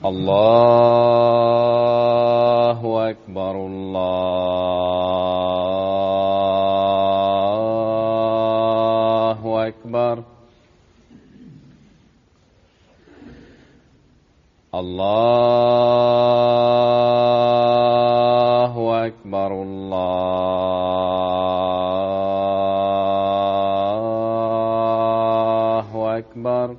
الله أكبر الله أكبر الله أكبر الله أكبر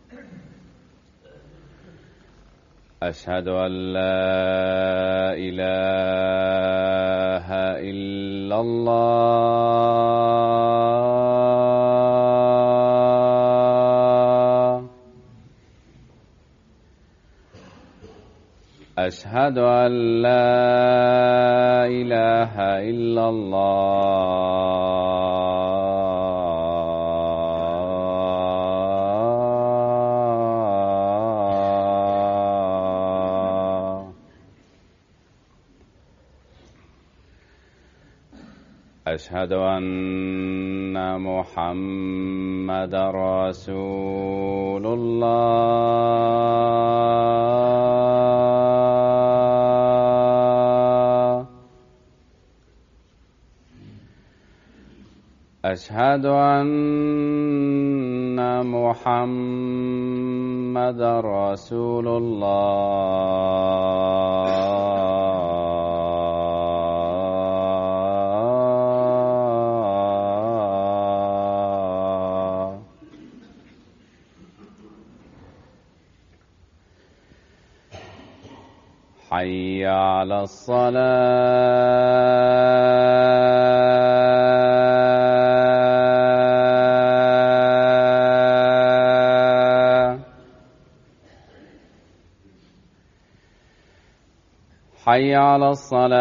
أشهد أن لا إله إلا الله أشهد أن لا إله إلا الله أشهد أن محمد رسول الله أشهد أن محمد رسول الله حي على الصلاة حي على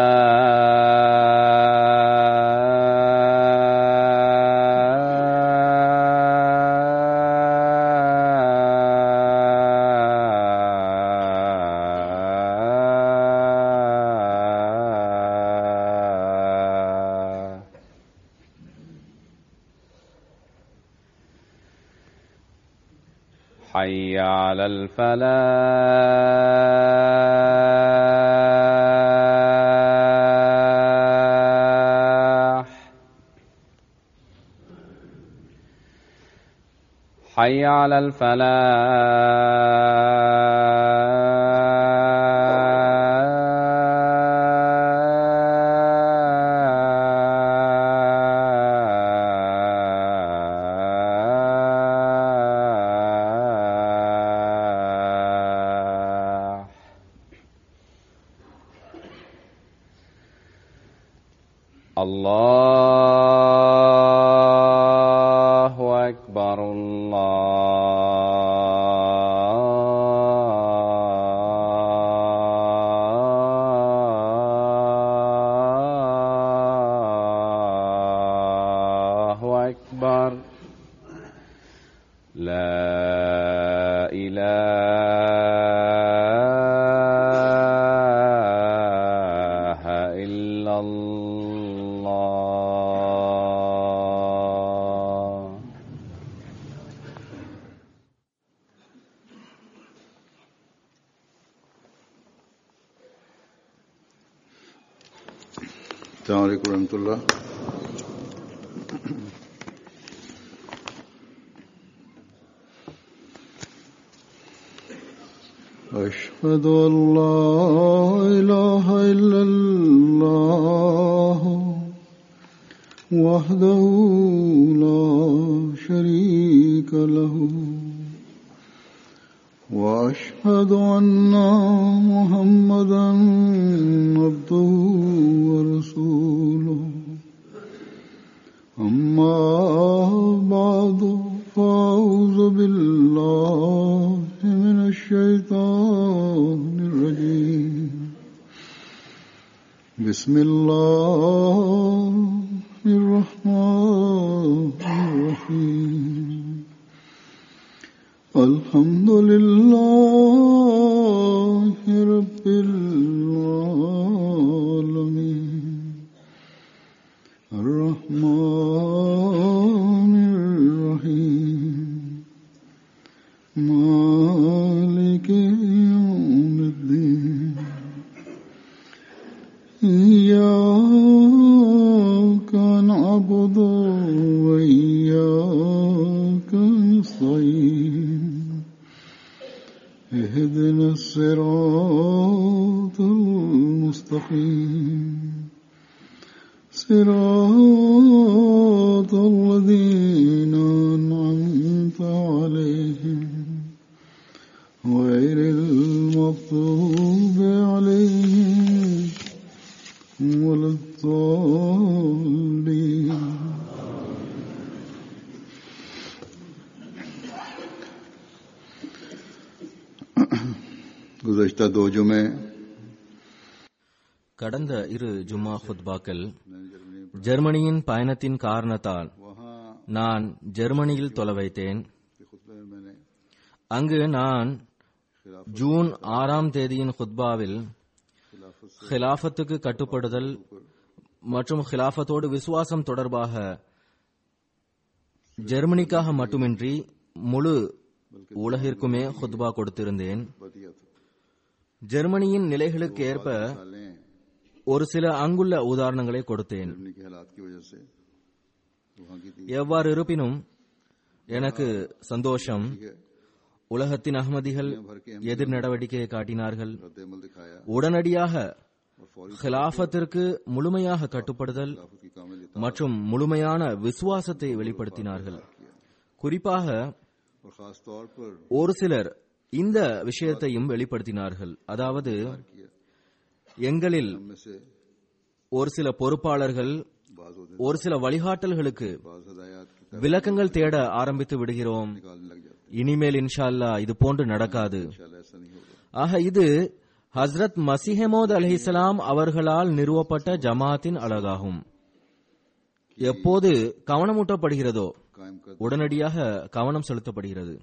الصلاة حي على الفلاح حي على الفلاح الله أكبر الله أكبر لا إله إلا الله السلام عليكم ورحمة الله أشهد أن لا إله إلا الله وحده لا شريك له وأشهد أن محمدا عبده ورسوله أما بعد فأعوذ بالله من الشيطان الرجيم بسم الله الرحمن الرحيم الحمد لله رب العالمين الرحمن الرحيم مالك يوم الرحيم اهدنا الصراط المستقيم صراط الذين أنعمت عليهم غير المغضوب عليهم ولا الضالين गुज़श्ता दो जुमे கடந்த இரு ஜும்மா ஹுத்பாக்கள் ஜெர்மனியின் பயணத்தின் காரணத்தால் वहाँ நான் ஜெர்மனியில் தொலை வைத்தேன் के खुतबे में मैंने அங்கு நான் ஜூன் ஆறாம் தேதியின் ஹுத்பாவில் ஹிலாஃபத்துக்கு கட்டுப்படுதல் மற்றும் ஹிலாஃபத்தோடு விசுவாசம் தொடர்பாக ஜெர்மனிக்காக மட்டுமின்றி முழு உலகிற்குமே ஹுத்பா கொடுத்திருந்தேன் बदिया था ஜெர்மனியின் நிலைகளுக்கு ஏற்ப सालें ஒரு சில அங்குள்ள உதாரணங்களை கொடுத்தேன் जर्मनी के हालात की वजह से वहाँ की थी எவ்வாறு இருப்பினும் எனக்கு சந்தோஷம் உலகத்தின் அகமதிகள் எதிர் நடவடிக்கையை காட்டினார்கள் रद्दमल दिखाया உடனடியாக और फौरी ஹிலாஃபத்திற்கு முழுமையாக கட்டுப்படுதல் खिलाफत की कामिल மற்றும் முழுமையான விசுவாசத்தை வெளிப்படுத்தினார்கள் குறிப்பாக और खास तौर पर ஒரு சிலர் இந்த விஷயத்தையும் வெளிப்படுத்தினார்கள் அதாவது किया எங்களில் में से ஒரு சில பொறுப்பாளர்கள் बाज होते ஒரு சில வழிகாட்டல்களுக்கு बाज हदायत की விளக்கங்கள் தேட ஆரம்பித்து விடுகிறோம் निकालने लग जाते இனிமேல் இன்ஷா அல்லாஹ் இது போன்று நடக்காது इंशाल्लाह ऐसा नहीं होगा ஆக இது ஹஸ்ரத் மசிஹமோத் அலிஹிஸ்லாம் அவர்களால் நிறுவப்பட்ட ஜமாத்தின் அழகாகும் எப்போது கவனமூட்டப்படுகிறதோ कायम कर உடனடியாக கவனம் செலுத்தப்படுகிறது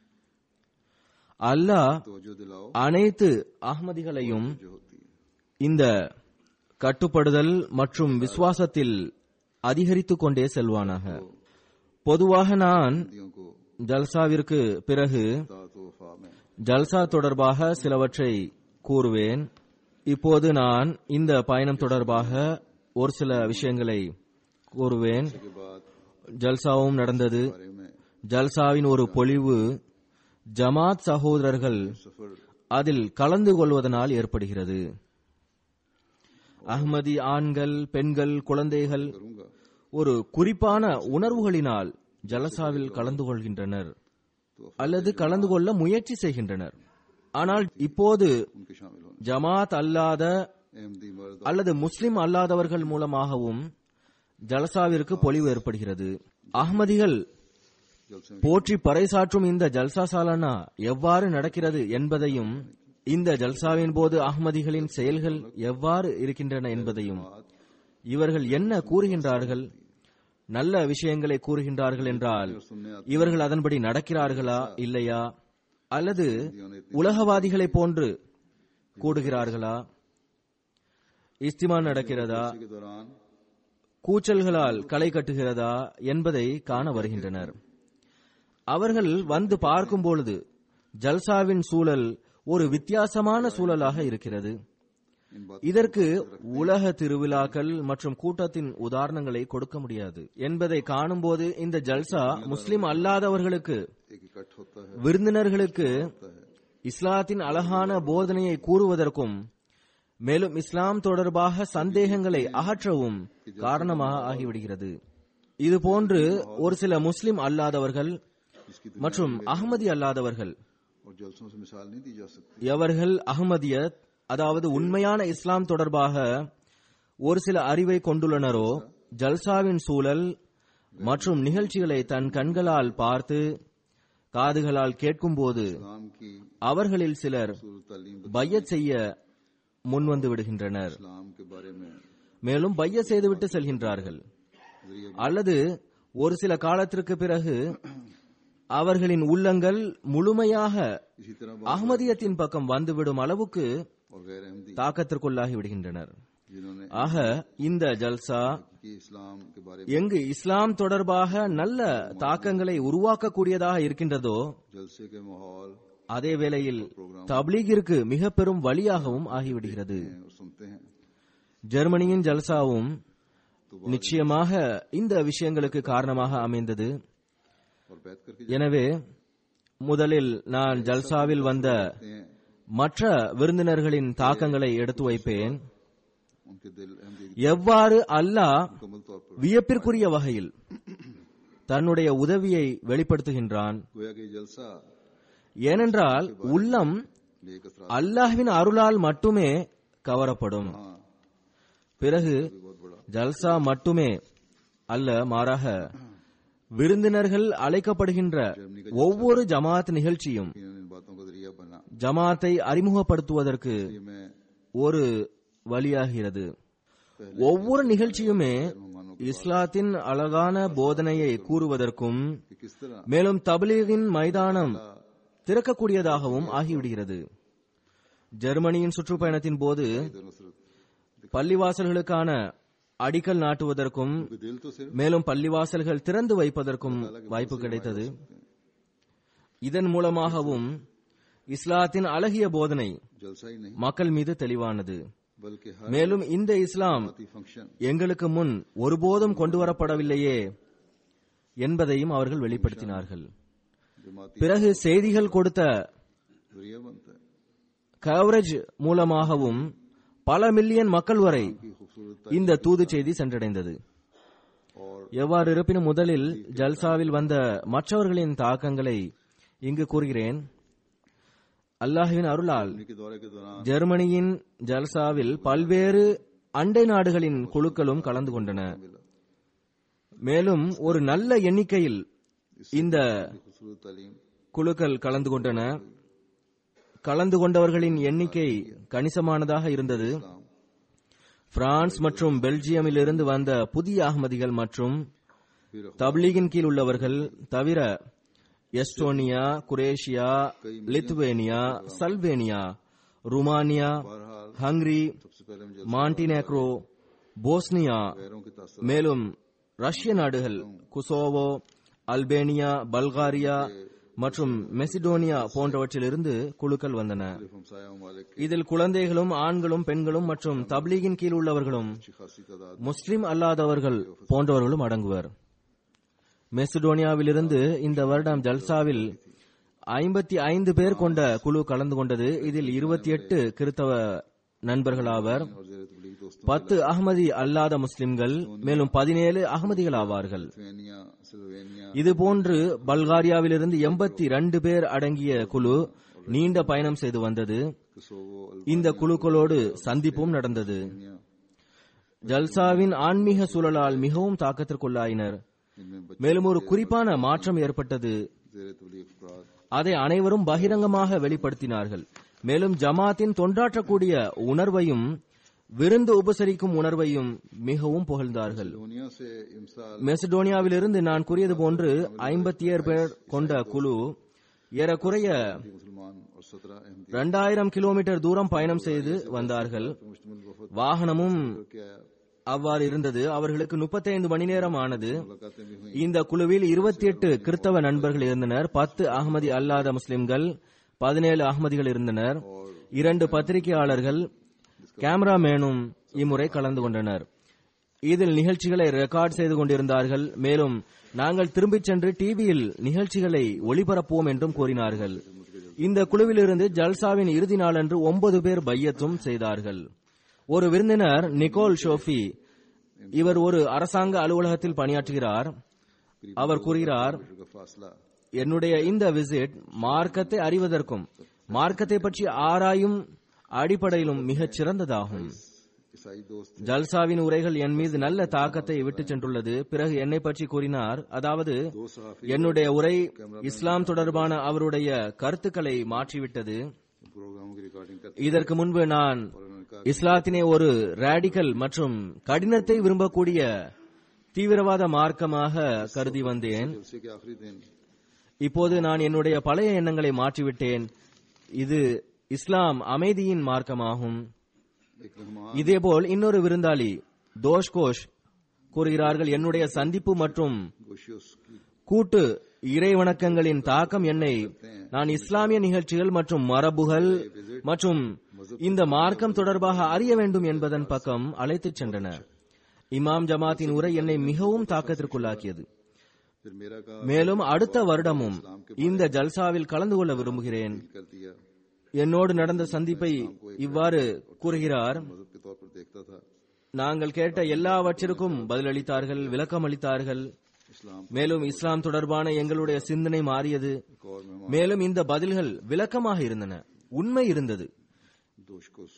அல்லாஹ் तवज्जो दिलाओ அனைத்து அஹ்மதிகளையும் जो होती है இந்த கட்டுப்படுதல் மற்றும் விசுவாசத்தில் அதிகரித்துக் கொண்டே செல்வானாக பொதுவாக நான் नदियों को ஜல்சாவிற்கு பிறகு तात वफा में ஜல்சா தொடர்பாக சிலவற்றை கூறுவேன் இப்போது நான் இந்த பயணம் தொடர்பாக ஒரு சில விஷயங்களை கூறுவேன் के बाद ஜல்சாவும் நடந்தது बारे में ஜல்சாவின் ஒரு பொலிவு ஜமாத் சகோதரர்கள் सफर அதில் கலந்து கொள்வதனால் ஏற்படுகிறது அஹ்மதி ஆண்கள் பெண்கள் குழந்தைகள் करूंगा ஒரு குறிப்பான உணர்வுகளினால் ஜலசாவில் கலந்து கொள்கின்றனர் அல்லது கலந்து கொள்ள முயற்சி செய்கின்றனர் ஆனால் இப்போது उनके शामिल होने ஜமாத் அல்லாத अहमदी मर्द அல்லது முஸ்லிம் அல்லாதவர்கள் மூலமாகவும் ஜலசாவிற்கு பொலிவு ஏற்படுகிறது அஹ்மதிகள் जलसे में போற்றி பறைசாற்றும் இந்த ஜல்சா சாலனா எவ்வாறு நடக்கிறது என்பதையும் இந்த ஜல்சாவின் போது அஹ்மதிகளின் செயல்கள் எவ்வாறு இருக்கின்றன என்பதையும் இவர்கள் என்ன கூறுகின்றார்கள் நல்ல விஷயங்களை கூறுகின்றார்கள் என்றால் இவர்கள் அதன்படி நடக்கிறார்களா இல்லையா அல்லது உலகவாதிகளைப் போன்று கூடுகிறார்களா இஸ்திமா நடக்கிறதா के दौरान கூச்சல்களால் களை கட்டுகிறதா என்பதை காண வருகின்றனர் அவர்கள் வந்து பார்க்கும் பொழுது ஜல்சாவின் சூழல் ஒரு வித்தியாசமான சூழலாக இருக்கிறது इन बात இதற்கு உலக திருவிழாக்கள் மற்றும் கூட்டத்தின் உதாரணங்களை கொடுக்க முடியாது என்பதை காணும்போது இந்த ஜல்சா முஸ்லிம் அல்லாதவர்களுக்கு एक इकट्ठ होता है விருந்தினர்களுக்கு இஸ்லாத்தின் அழகான போதனையை கூறுவதற்கும் மேலும் இஸ்லாம் தொடர்பாக சந்தேகங்களை அகற்றவும் காரணமாக ஆகிவிடுகிறது இதுபோன்று ஒரு சில முஸ்லிம் அல்லாதவர்கள் जिसकी மற்றும் அகமதி அல்லாதவர்கள் और जलसों से मिसाल नहीं दी जा सकती எவர்கள் அகமதியத் அதாவது உண்மையான இஸ்லாம் தொடர்பாக ஒரு சில அறிவை கொண்டுள்ளனரோ ஜல்சாவின் சூழல் மற்றும் நிகழ்ச்சிகளை தன் கண்களால் பார்த்து காதுகளால் கேட்கும்போது इस्लाम की அவர்களில் சிலர் सूरत तालीम பையத் செய்ய முன்வந்து விடுகின்றனர் इस्लाम के बारे में மேலும் பைய செய்துவிட்டு செல்கின்றார்கள் அல்லது ஒரு சில காலத்திற்கு பிறகு அவர்களின் உள்ளங்கள் முழுமையாக इसी तरह அகமதியத்தின் பக்கம் வந்துவிடும் அளவுக்கு और गैर अहमदी தாக்கத்திற்குள்ளாகி விடுகின்றனர் जिन्होंने ஆக இந்த ஜல்சா कि इस्लाम के बारे எங்கு இஸ்லாம் தொடர்பாக நல்ல தாக்கங்களை உருவாக்கக்கூடியதாக இருக்கின்றதோ जलसे के माहौल அதே வேளையில் தப்லீகிற்கு மிக பெரும் வழியாகவும் ஆகிவிடுகிறது हैं और सुनते हैं ஜெர்மனியின் ஜல்சாவும் நிச்சயமாக இந்த விஷயங்களுக்கு காரணமாக அமைந்தது और बैत करके எனவே முதலில் நான் ஜல்சாவில் வந்த हैं மற்ற விருந்தினர்களின் தாக்கங்களை எடுத்து வைப்பேன் उनके दिल अहमदी எவ்வாறு அல்லாஹ் मुकम्मल तौर पर வியப்பிற்குரிய வகையில் தன்னுடைய உதவியை வெளிப்படுத்துகின்றான் गोया कि जलसा ஏனென்றால் உள்ளம் नेक असरात அல்லாஹ்வின் அருளால் மட்டுமே கவரப்படும் हाँ பிறகு भी बहुत बड़ा ஜல்சா மட்டுமே அல்ல மாறாக விருந்தினர்கள் அழைக்கப்படுகின்ற ஒவ்வொரு ஜமாத் நிகழ்ச்சியும் इन्होंने इन बातों का जरिया बना ஜமாத்தை அறிமுகப்படுத்துவதற்கு ये मैं ஒரு வழியாகிறது ஒவ்வொரு நிகழ்ச்சியுமே मेहमानों இஸ்லாத்தின் அழகான போதனையை கூறுவதற்கும் कि किस तरह மேலும் தபிலீகின் மைதானம் திறக்கக்கூடியதாகவும் ஆகிவிடுகிறது ஜெர்மனியின் சுற்றுப்பயணத்தின் போது नुसरत பள்ளிவாசல்களுக்கான அடிக்கல் நாட்டுவதற்கும் कि दिल तो सिर्फ மேலும் பள்ளிவாசல்கள் திறந்து வைப்பதற்கும் வாய்ப்பு கிடைத்தது இதன் மூலமாகவும் இஸ்லாத்தின் அழகிய போதனை जलसा ही नहीं மக்கள் மீது தெளிவானது बल्कि हर மேலும் இந்த இஸ்லாம் जमाती फंक्शन எங்களுக்கு முன் ஒருபோதும் கொண்டு வரப்படவில்லையே என்பதையும் அவர்கள் வெளிப்படுத்தினார்கள் जमाती பிறகு செய்திகள் கொடுத்த जरिया बनता है கவரேஜ் மூலமாகவும் பல மில்லியன் மக்கள் வரை की खूबसूरत இந்த தூது செய்தி சென்றடைந்தது और எவ்வாறு இருப்பினும் முதலில் ஜல்சாவில் வந்த மற்றவர்களின் தாக்கங்களை இங்கு கூறுகிறேன் அல்லாஹ்வின் அருளால் उन्हीं के दौरे के दौरान ஜெர்மனியின் ஜல்சாவில் பல்வேறு அண்டை நாடுகளின் குழுக்களும் கலந்து கொண்டன मिला மேலும் ஒரு நல்ல எண்ணிக்கையில் இந்த खूबसूरत तालीम குழுக்கள் கலந்து கொண்டன கலந்து கொண்டவர்களின் எண்ணிக்கை கணிசமானதாக இருந்தது इस्लाम பிரான்ஸ் மற்றும் பெல்ஜியமில் இருந்து வந்த புதிய அகமதிகள் மற்றும் फिर தப்லீகின் கீழ் உள்ளவர்கள் தவிர Estonia Croatia Lithuania Slovenia Romania बहरहाल ஹங்கரி सबसे पहले हम மாண்டினேக்ரோ போஸ்னியா गैरों के तासर மேலும் ரஷ்ய நாடுகள் குசோவோ அல்பேனியா பல்காரியா மற்றும் மெசிடோனியா போன்றவற்றிலிருந்து குழுக்கள் வந்தன हमसाया ममालिक இதில் குழந்தைகளும் ஆண்களும் பெண்களும் மற்றும் தப்லீகின் கீழ் உள்ளவர்களும் अच्छी खासी तादाद முஸ்லிம் அல்லாதவர்கள் போன்றவர்களும் அடங்குவர் மெசிடோனியாவிலிருந்து இந்த வருடம் ஜல்சாவில் ஐம்பத்தி ஐந்து பேர் கொண்ட குழு கலந்து கொண்டது இதில் இருபத்தி எட்டு கிறித்தவ நண்பர்களாவர் और जेर तबलीग दोस्तों பத்து அகமதி அல்லாத முஸ்லிம்கள் மேலும் பதினேழு அகமதிகள் ஆவார்கள் लिथुआनिया स्लोवेनिया இதுபோன்று பல்காரியாவிலிருந்து எண்பத்தி ரெண்டு பேர் அடங்கிய குழு நீண்ட பயணம் செய்து வந்தது कोसोवो இந்த குழுக்களோடு சந்திப்பும் நடந்தது अल्बानिया ஜல்சாவின் ஆன்மீக சூழலால் மிகவும் தாக்கத்திற்குள்ளாயினர் इनमें बच्चे மேலும் ஒரு குறிப்பான மாற்றம் ஏற்பட்டது जेर तबलीग अफराद அதை அனைவரும் பகிரங்கமாக வெளிப்படுத்தினார்கள் மேலும் ஜமாத்தின் தொண்டாற்றக்கூடிய உணர்வையும் விருந்து உபசரிக்கும் உணர்வையும் மிகவும் புகழ்ந்தார்கள் दुनिया से इमसाल மெசடோனியாவிலிருந்து நான் கூறியது போன்று ஐம்பத்தி ஏழு பேர் கொண்ட குழு ஏறக்குறைய मुसलमान और सत्रह अहमदी இரண்டாயிரம் கிலோமீட்டர் தூரம் பயணம் செய்து வந்தார்கள் मुश्तमिल वफद வாகனமும் क्या அவ்வாறு இருந்தது அவர்களுக்கு 35 மணி நேரம் ஆனது मुलाकातें भी हुई இந்த குழுவில் 28 கிறிஸ்தவ நண்பர்கள் இருந்தனர் பத்து அகமதி அல்லாத முஸ்லிம்கள் பதினேழு அகமதிகள் இருந்தனர் இரண்டு பத்திரிகையாளர்கள் கேமராமேனும் இம்முறை கலந்து கொண்டனர் இதில் நிகழ்ச்சிகளை ரெக்கார்ட் செய்து கொண்டிருந்தார்கள் மேலும் நாங்கள் திரும்பிச் சென்று டிவியில் நிகழ்ச்சிகளை ஒளிபரப்புவோம் என்றும் கூறினார்கள் இந்த குழுவிலிருந்து ஜல்சாவின் இறுதி நாளன்று ஒன்பது பேர் பையத்தும் செய்தார்கள் ஒரு விருந்தினர் நிக்கோல் ஷோஃபி இவர் ஒரு அரசாங்க அலுவலகத்தில் பணியாற்றுகிறார் அவர் கூறுகிறார் का फासला என்னுடைய இந்த விசிட் மார்க்கத்தை அறிவதற்கும் மார்க்கத்தை பற்றி ஆராயும் அடிப்படையிலும் மிகச் சிறந்ததாகும் ईसाई दोस्त ஜல்சாவின் உரைகள் என் மீது நல்ல தாக்கத்தை விட்டுச் சென்றுள்ளது பிறகு என்னை பற்றி கூறினார் அதாவது दो सहाफी என்னுடைய உரை இஸ்லாம் தொடர்பான அவருடைய கருத்துக்களை மாற்றிவிட்டது प्रोग्रामों की रिकॉर्डिंग करते இதற்கு முன்பு நான் और उन्होंने कहा இஸ்லாத்தினை ஒரு ரேடிக்கல் மற்றும் கடினத்தை விரும்பக்கூடிய தீவிரவாத மார்க்கமாக கருதி வந்தேன் जलसे के आखिरी दिन இப்போது நான் என்னுடைய பழைய எண்ணங்களை மாற்றிவிட்டேன் இது இஸ்லாம் அமைதியின் மார்க்கமாகும் एक रहमान இதேபோல் இன்னொரு விருந்தாளி தோஷ்கோஷ் கூறுகிறார்கள் என்னுடைய சந்திப்பு மற்றும் गोशियोस की கூட்டு இறைவணக்கங்களின் தாக்கம் என்னை நான் இஸ்லாமிய நிகழ்ச்சிகள் மற்றும் மரபுகள் மற்றும் இந்த மார்க்கம் தொடர்பாக அறிய வேண்டும் என்பதன் பக்கம் அழைத்துச் சென்றன இமாம் ஜமாத்தின் உரை என்னை மிகவும் தாக்கத்திற்குள்ளாக்கியது फिर मेरा का மேலும் அடுத்த வருடமும் இந்த ஜல்சாவில் கலந்து கொள்ள விரும்புகிறேன் कर दिया என்னோடு நடந்த சந்திப்பை இவ்வாறு கூறுகிறார் मजहब के तौर पर देखता था நாங்கள் கேட்ட எல்லாவற்றிற்கும் பதிலளித்தார்கள் விளக்கம் அளித்தார்கள் इस्लाम மேலும் இஸ்லாம் தொடர்பான எங்களுடைய சிந்தனை மாறியது एक और मेहमान மேலும் இந்த பதில்கள் விளக்கமாக இருந்தன உண்மை இருந்தது दोशकुस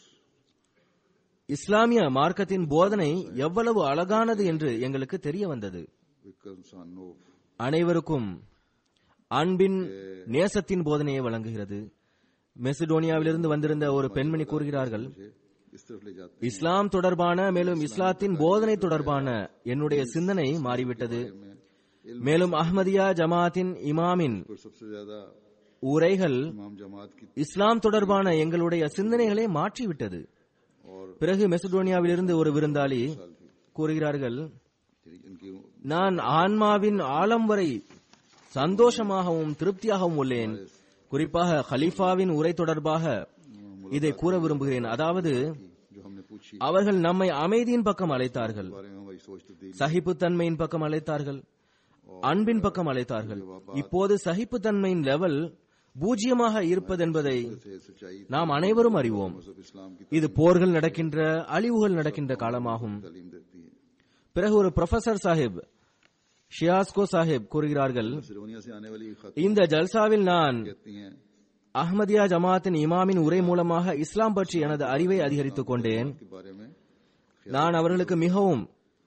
இஸ்லாமிய மார்க்கத்தின் போதனை எவ்வளவு அழகானது என்று எங்களுக்கு தெரிய வந்தது विक्रम सानोव அனைவருக்கும் அன்பின் நேசத்தின் போதனையை வழங்குகிறது மெசிடோனியாவிலிருந்து வந்திருந்த ஒரு பெண்மணி கூறுகிறார்கள் मुझे इस तरफ ले जाते இஸ்லாம் தொடர்பான மேலும் இஸ்லாத்தின் போதனை தொடர்பான என்னுடைய சிந்தனை மாறிவிட்டது மேலும் அஹ்மதியா ஜமாத்தின் இமாமின் पर सबसे ज्यादा உரைகள் इमाम जमात की இஸ்லாம் தொடர்பான எங்களுடைய சிந்தனைகளை மாற்றிவிட்டது और பிறகு மெசடோனியாவிலிருந்து ஒரு விருந்தாளி கூறுகிறார்கள் इनकी நான் ஆன்மாவின் ஆழம் வரை சந்தோஷமாகவும் திருப்தியாகவும் உள்ளேன் குறிப்பாக ஹலீஃபாவின் உரை தொடர்பாக இதை கூற விரும்புகிறேன் அதாவது जो हमने पूछी அவர்கள் நம்மை அமைதியின் பக்கம் அழைத்தார்கள் बारे में हमारी सोच तब्दील சகிப்புத்தன்மையின் பக்கம் அழைத்தார்கள் அன்பின் பக்கம் அழைத்தார்கள் இப்போது சகிப்புத்தன்மையின் லெவல் பூஜ்யமாக இருப்பதென்பதை से सच्चाई நாம் அனைவரும் அறிவோம் मजहब इस्लाम की இது போர்கள் நடக்கின்ற அழிவுகள் நடக்கின்ற காலமாகும் तालीम देती है பிறகு ஒரு ப்ரொஃபசர் சாஹிப் ஷியாஸ்கோ சாஹிப் கூறுகிறார்கள் सिरवनिया से आने वाली खत இந்த ஜல்சாவில் நான் कहती हैं அஹ்மதியா ஜமாத்தின் இமாமின் உரை மூலமாக இஸ்லாம் பற்றி எனது அறிவை அதிகரித்துக் கொண்டேன் के बारे में நான் அவர்களுக்கு மிகவும்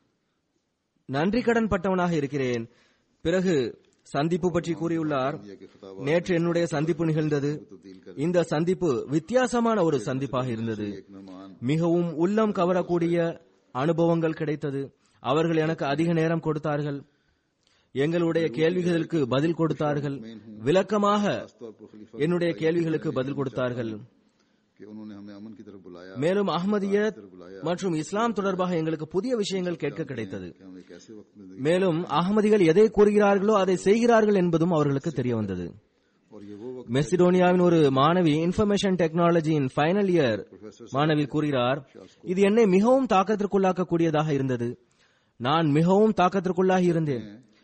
நன்றி கடன் பட்டவனாக இருக்கிறேன் பிறகு சந்திப்பு பற்றி கூறியுள்ளார் ये कि फतावा நேற்று என்னுடைய சந்திப்பு நிகழ்ந்தது तब्दील कर இந்த சந்திப்பு வித்தியாசமான ஒரு சந்திப்பாக இருந்தது एक मेहमान மிகவும் உள்ளம் கவரக்கூடிய அனுபவங்கள் கிடைத்தது அவர்கள் எனக்கு அதிக நேரம் கொடுத்தார்கள் எங்களுடைய கேள்விகளுக்கு பதில் கொடுத்தார்கள் விளக்கமாக तौर पर खलीफा என்னுடைய கேள்விகளுக்கு பதில் கொடுத்தார்கள் कि उन्होंने हमें अमन की तरफ बुलाया மேலும் அஹ்மதியத் மற்றும் இஸ்லாம் தொடர்பாக எங்களுக்கு புதிய விஷயங்கள் கேட்க கிடைத்தது कि हम एक ऐसे वक्त में மேலும் அகமதிகள் எதை கூறுகிறார்களோ அதை செய்கிறார்கள் என்பதும் அவர்களுக்கு தெரிய வந்தது और ये वो वक्त மெசிடோனியாவின் ஒரு மாணவி இன்ஃபர்மேஷன் டெக்னாலஜியின் ஃபைனல் இயர் மாணவி கூறுகிறார் இது என்னை மிகவும் தாக்கத்திற்குள்ளாக்கக்கூடியதாக இருந்தது நான் மிகவும் தாக்கத்திற்குள்ளாகி இருந்தேன்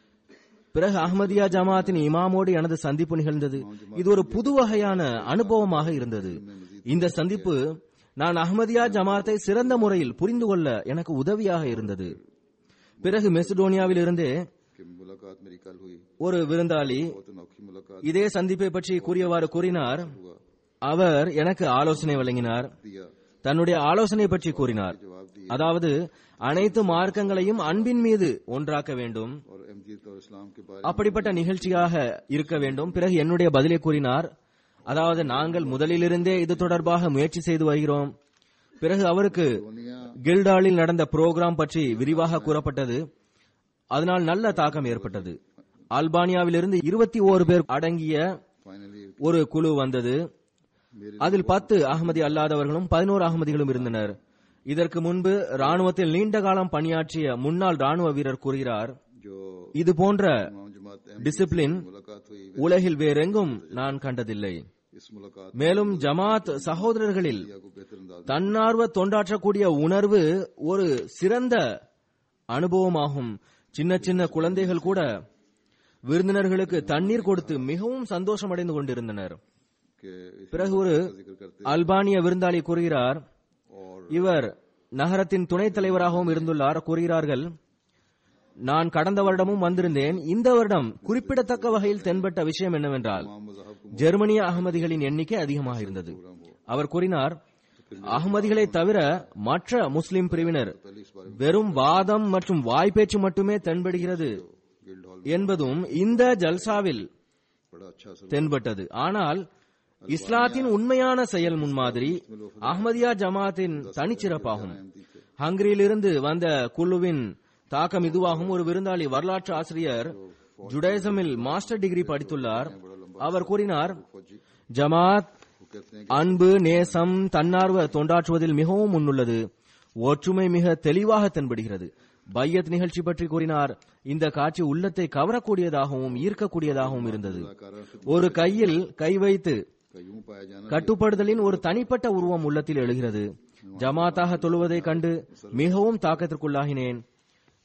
பிறகு அஹ்மதியா ஜமாத்தின் இமாமோடு எனது சந்திப்பு நிகழ்ந்தது இது ஒரு புது வகையான அனுபவமாக இருந்தது இந்த சந்திப்பு நான் அஹ்மதியா ஜமாத்தை சிறந்த முறையில் புரிந்து கொள்ள எனக்கு உதவியாக இருந்தது பிறகு மெசிடோனியாவில் இருந்தே कि मुलाकात मेरी कल हुई ஒரு விருந்தாளி बहुत अनोखी मुलाकात இதே சந்திப்பை பற்றி கூறியவாறு கூறினார் அவர் எனக்கு ஆலோசனை வழங்கினார் दिया தன்னுடைய ஆலோசனை பற்றி கூறினார் அதாவது அனைத்து மார்க்கங்களையும் அன்பின் மீது ஒன்றாக்க வேண்டும் और अहमदियत और इस्लाम के बारे அப்படிப்பட்ட நிகழ்ச்சியாக இருக்க வேண்டும் பிறகு என்னுடைய பதிலை கூறினார் அதாவது நாங்கள் முதலிலிருந்தே இது தொடர்பாக முயற்சி செய்து வருகிறோம் பிறகு அவருக்கு दुनिया கில்டாலில் நடந்த புரோகிராம் பற்றி விரிவாக கூறப்பட்டது அதனால் நல்ல தாக்கம் ஏற்பட்டது அல்பானியாவிலிருந்து இருபத்தி ஓரு பேர் அடங்கிய फाइनली ஒரு குழு வந்தது அதில் பத்து அகமதி அல்லாதவர்களும் பதினோரு அகமதிகளும் இருந்தனர் இதற்கு முன்பு ராணுவத்தில் நீண்ட காலம் பணியாற்றிய முன்னாள் ராணுவ வீரர் கூறுகிறார் जो இது போன்ற इमाम जमात अहमद டிசிப்ளின் मुलाकात हुई உலகில் வேறெங்கும் நான் கண்டதில்லை इस मुलाकात மேலும் ஜமாத் சகோதரர்களில் को बेहतर अंदाज தன்னார்வ தொண்டாற்றக்கூடிய உணர்வு ஒரு சிறந்த அனுபவமாகும் சின்ன சின்ன குழந்தைகள் கூட விருந்தினர்களுக்கு தண்ணீர் கொடுத்து மிகவும் சந்தோஷம் அடைந்து கொண்டிருந்தனர் के इस பிறகு ஒரு जिक्र करते அல்பானிய விருந்தாளி கூறுகிறார் और இவர் நகரத்தின் துணைத் தலைவராகவும் இருந்துள்ளார் கூறுகிறார்கள் நான் கடந்த வருடமும் வந்திருந்தேன் இந்த வருடம் குறிப்பிடத்தக்க வகையில் தென்பட்ட விஷயம் என்னவென்றால் इमाम मजहब को ஜெர்மனிய அகமதிகளின் எண்ணிக்கை அதிகமாக இருந்தது அவர் கூறினார் அகமதிகளை தவிர மற்ற முஸ்லிம் பிரிவினர் வெறும் வாதம் மற்றும் வாய்ப்பேச்சு மட்டுமே தென்படுகிறது गिल्ड हॉल என்பதும் இந்த ஜல்சாவில் बड़ा अच्छा असर தென்பட்டது ஆனால் இஸ்லாத்தின் உண்மையான செயல் முன்மாதிரி அஹ்மதியா ஜமாத்தின் தனிச்சிறப்பாகும் ஹங்கரியிலிருந்து வந்த குழுவின் தாக்கம் இதுவாகும் ஒரு விருந்தாளி வரலாற்று ஆசிரியர் ஜுடைசமில் மாஸ்டர் டிகிரி படித்துள்ளார் அவர் கூறினார் ஜமாத் वो कहते हैं அன்பு நேசம் தன்னார்வ தொண்டாற்றுவதில் மிகவும் முன்னுள்ளது ஒற்றுமை மிக தெளிவாக தென்படுகிறது பையத் நிகழ்ச்சி பற்றி கூறினார் இந்த காட்சி உள்ளத்தை கவரக்கூடியதாகவும் ஈர்க்கக்கூடியதாகவும் இருந்தது ஒரு கையில் கை வைத்து कि यूं पाया जाना கட்டுப்படுதலின் ஒரு தனிப்பட்ட உருவம் உள்ளத்தில் எழுகிறது ஜமாத்தாக தொழுவதை கண்டு மிகவும் தாக்கத்திற்குள்ளாகினேன்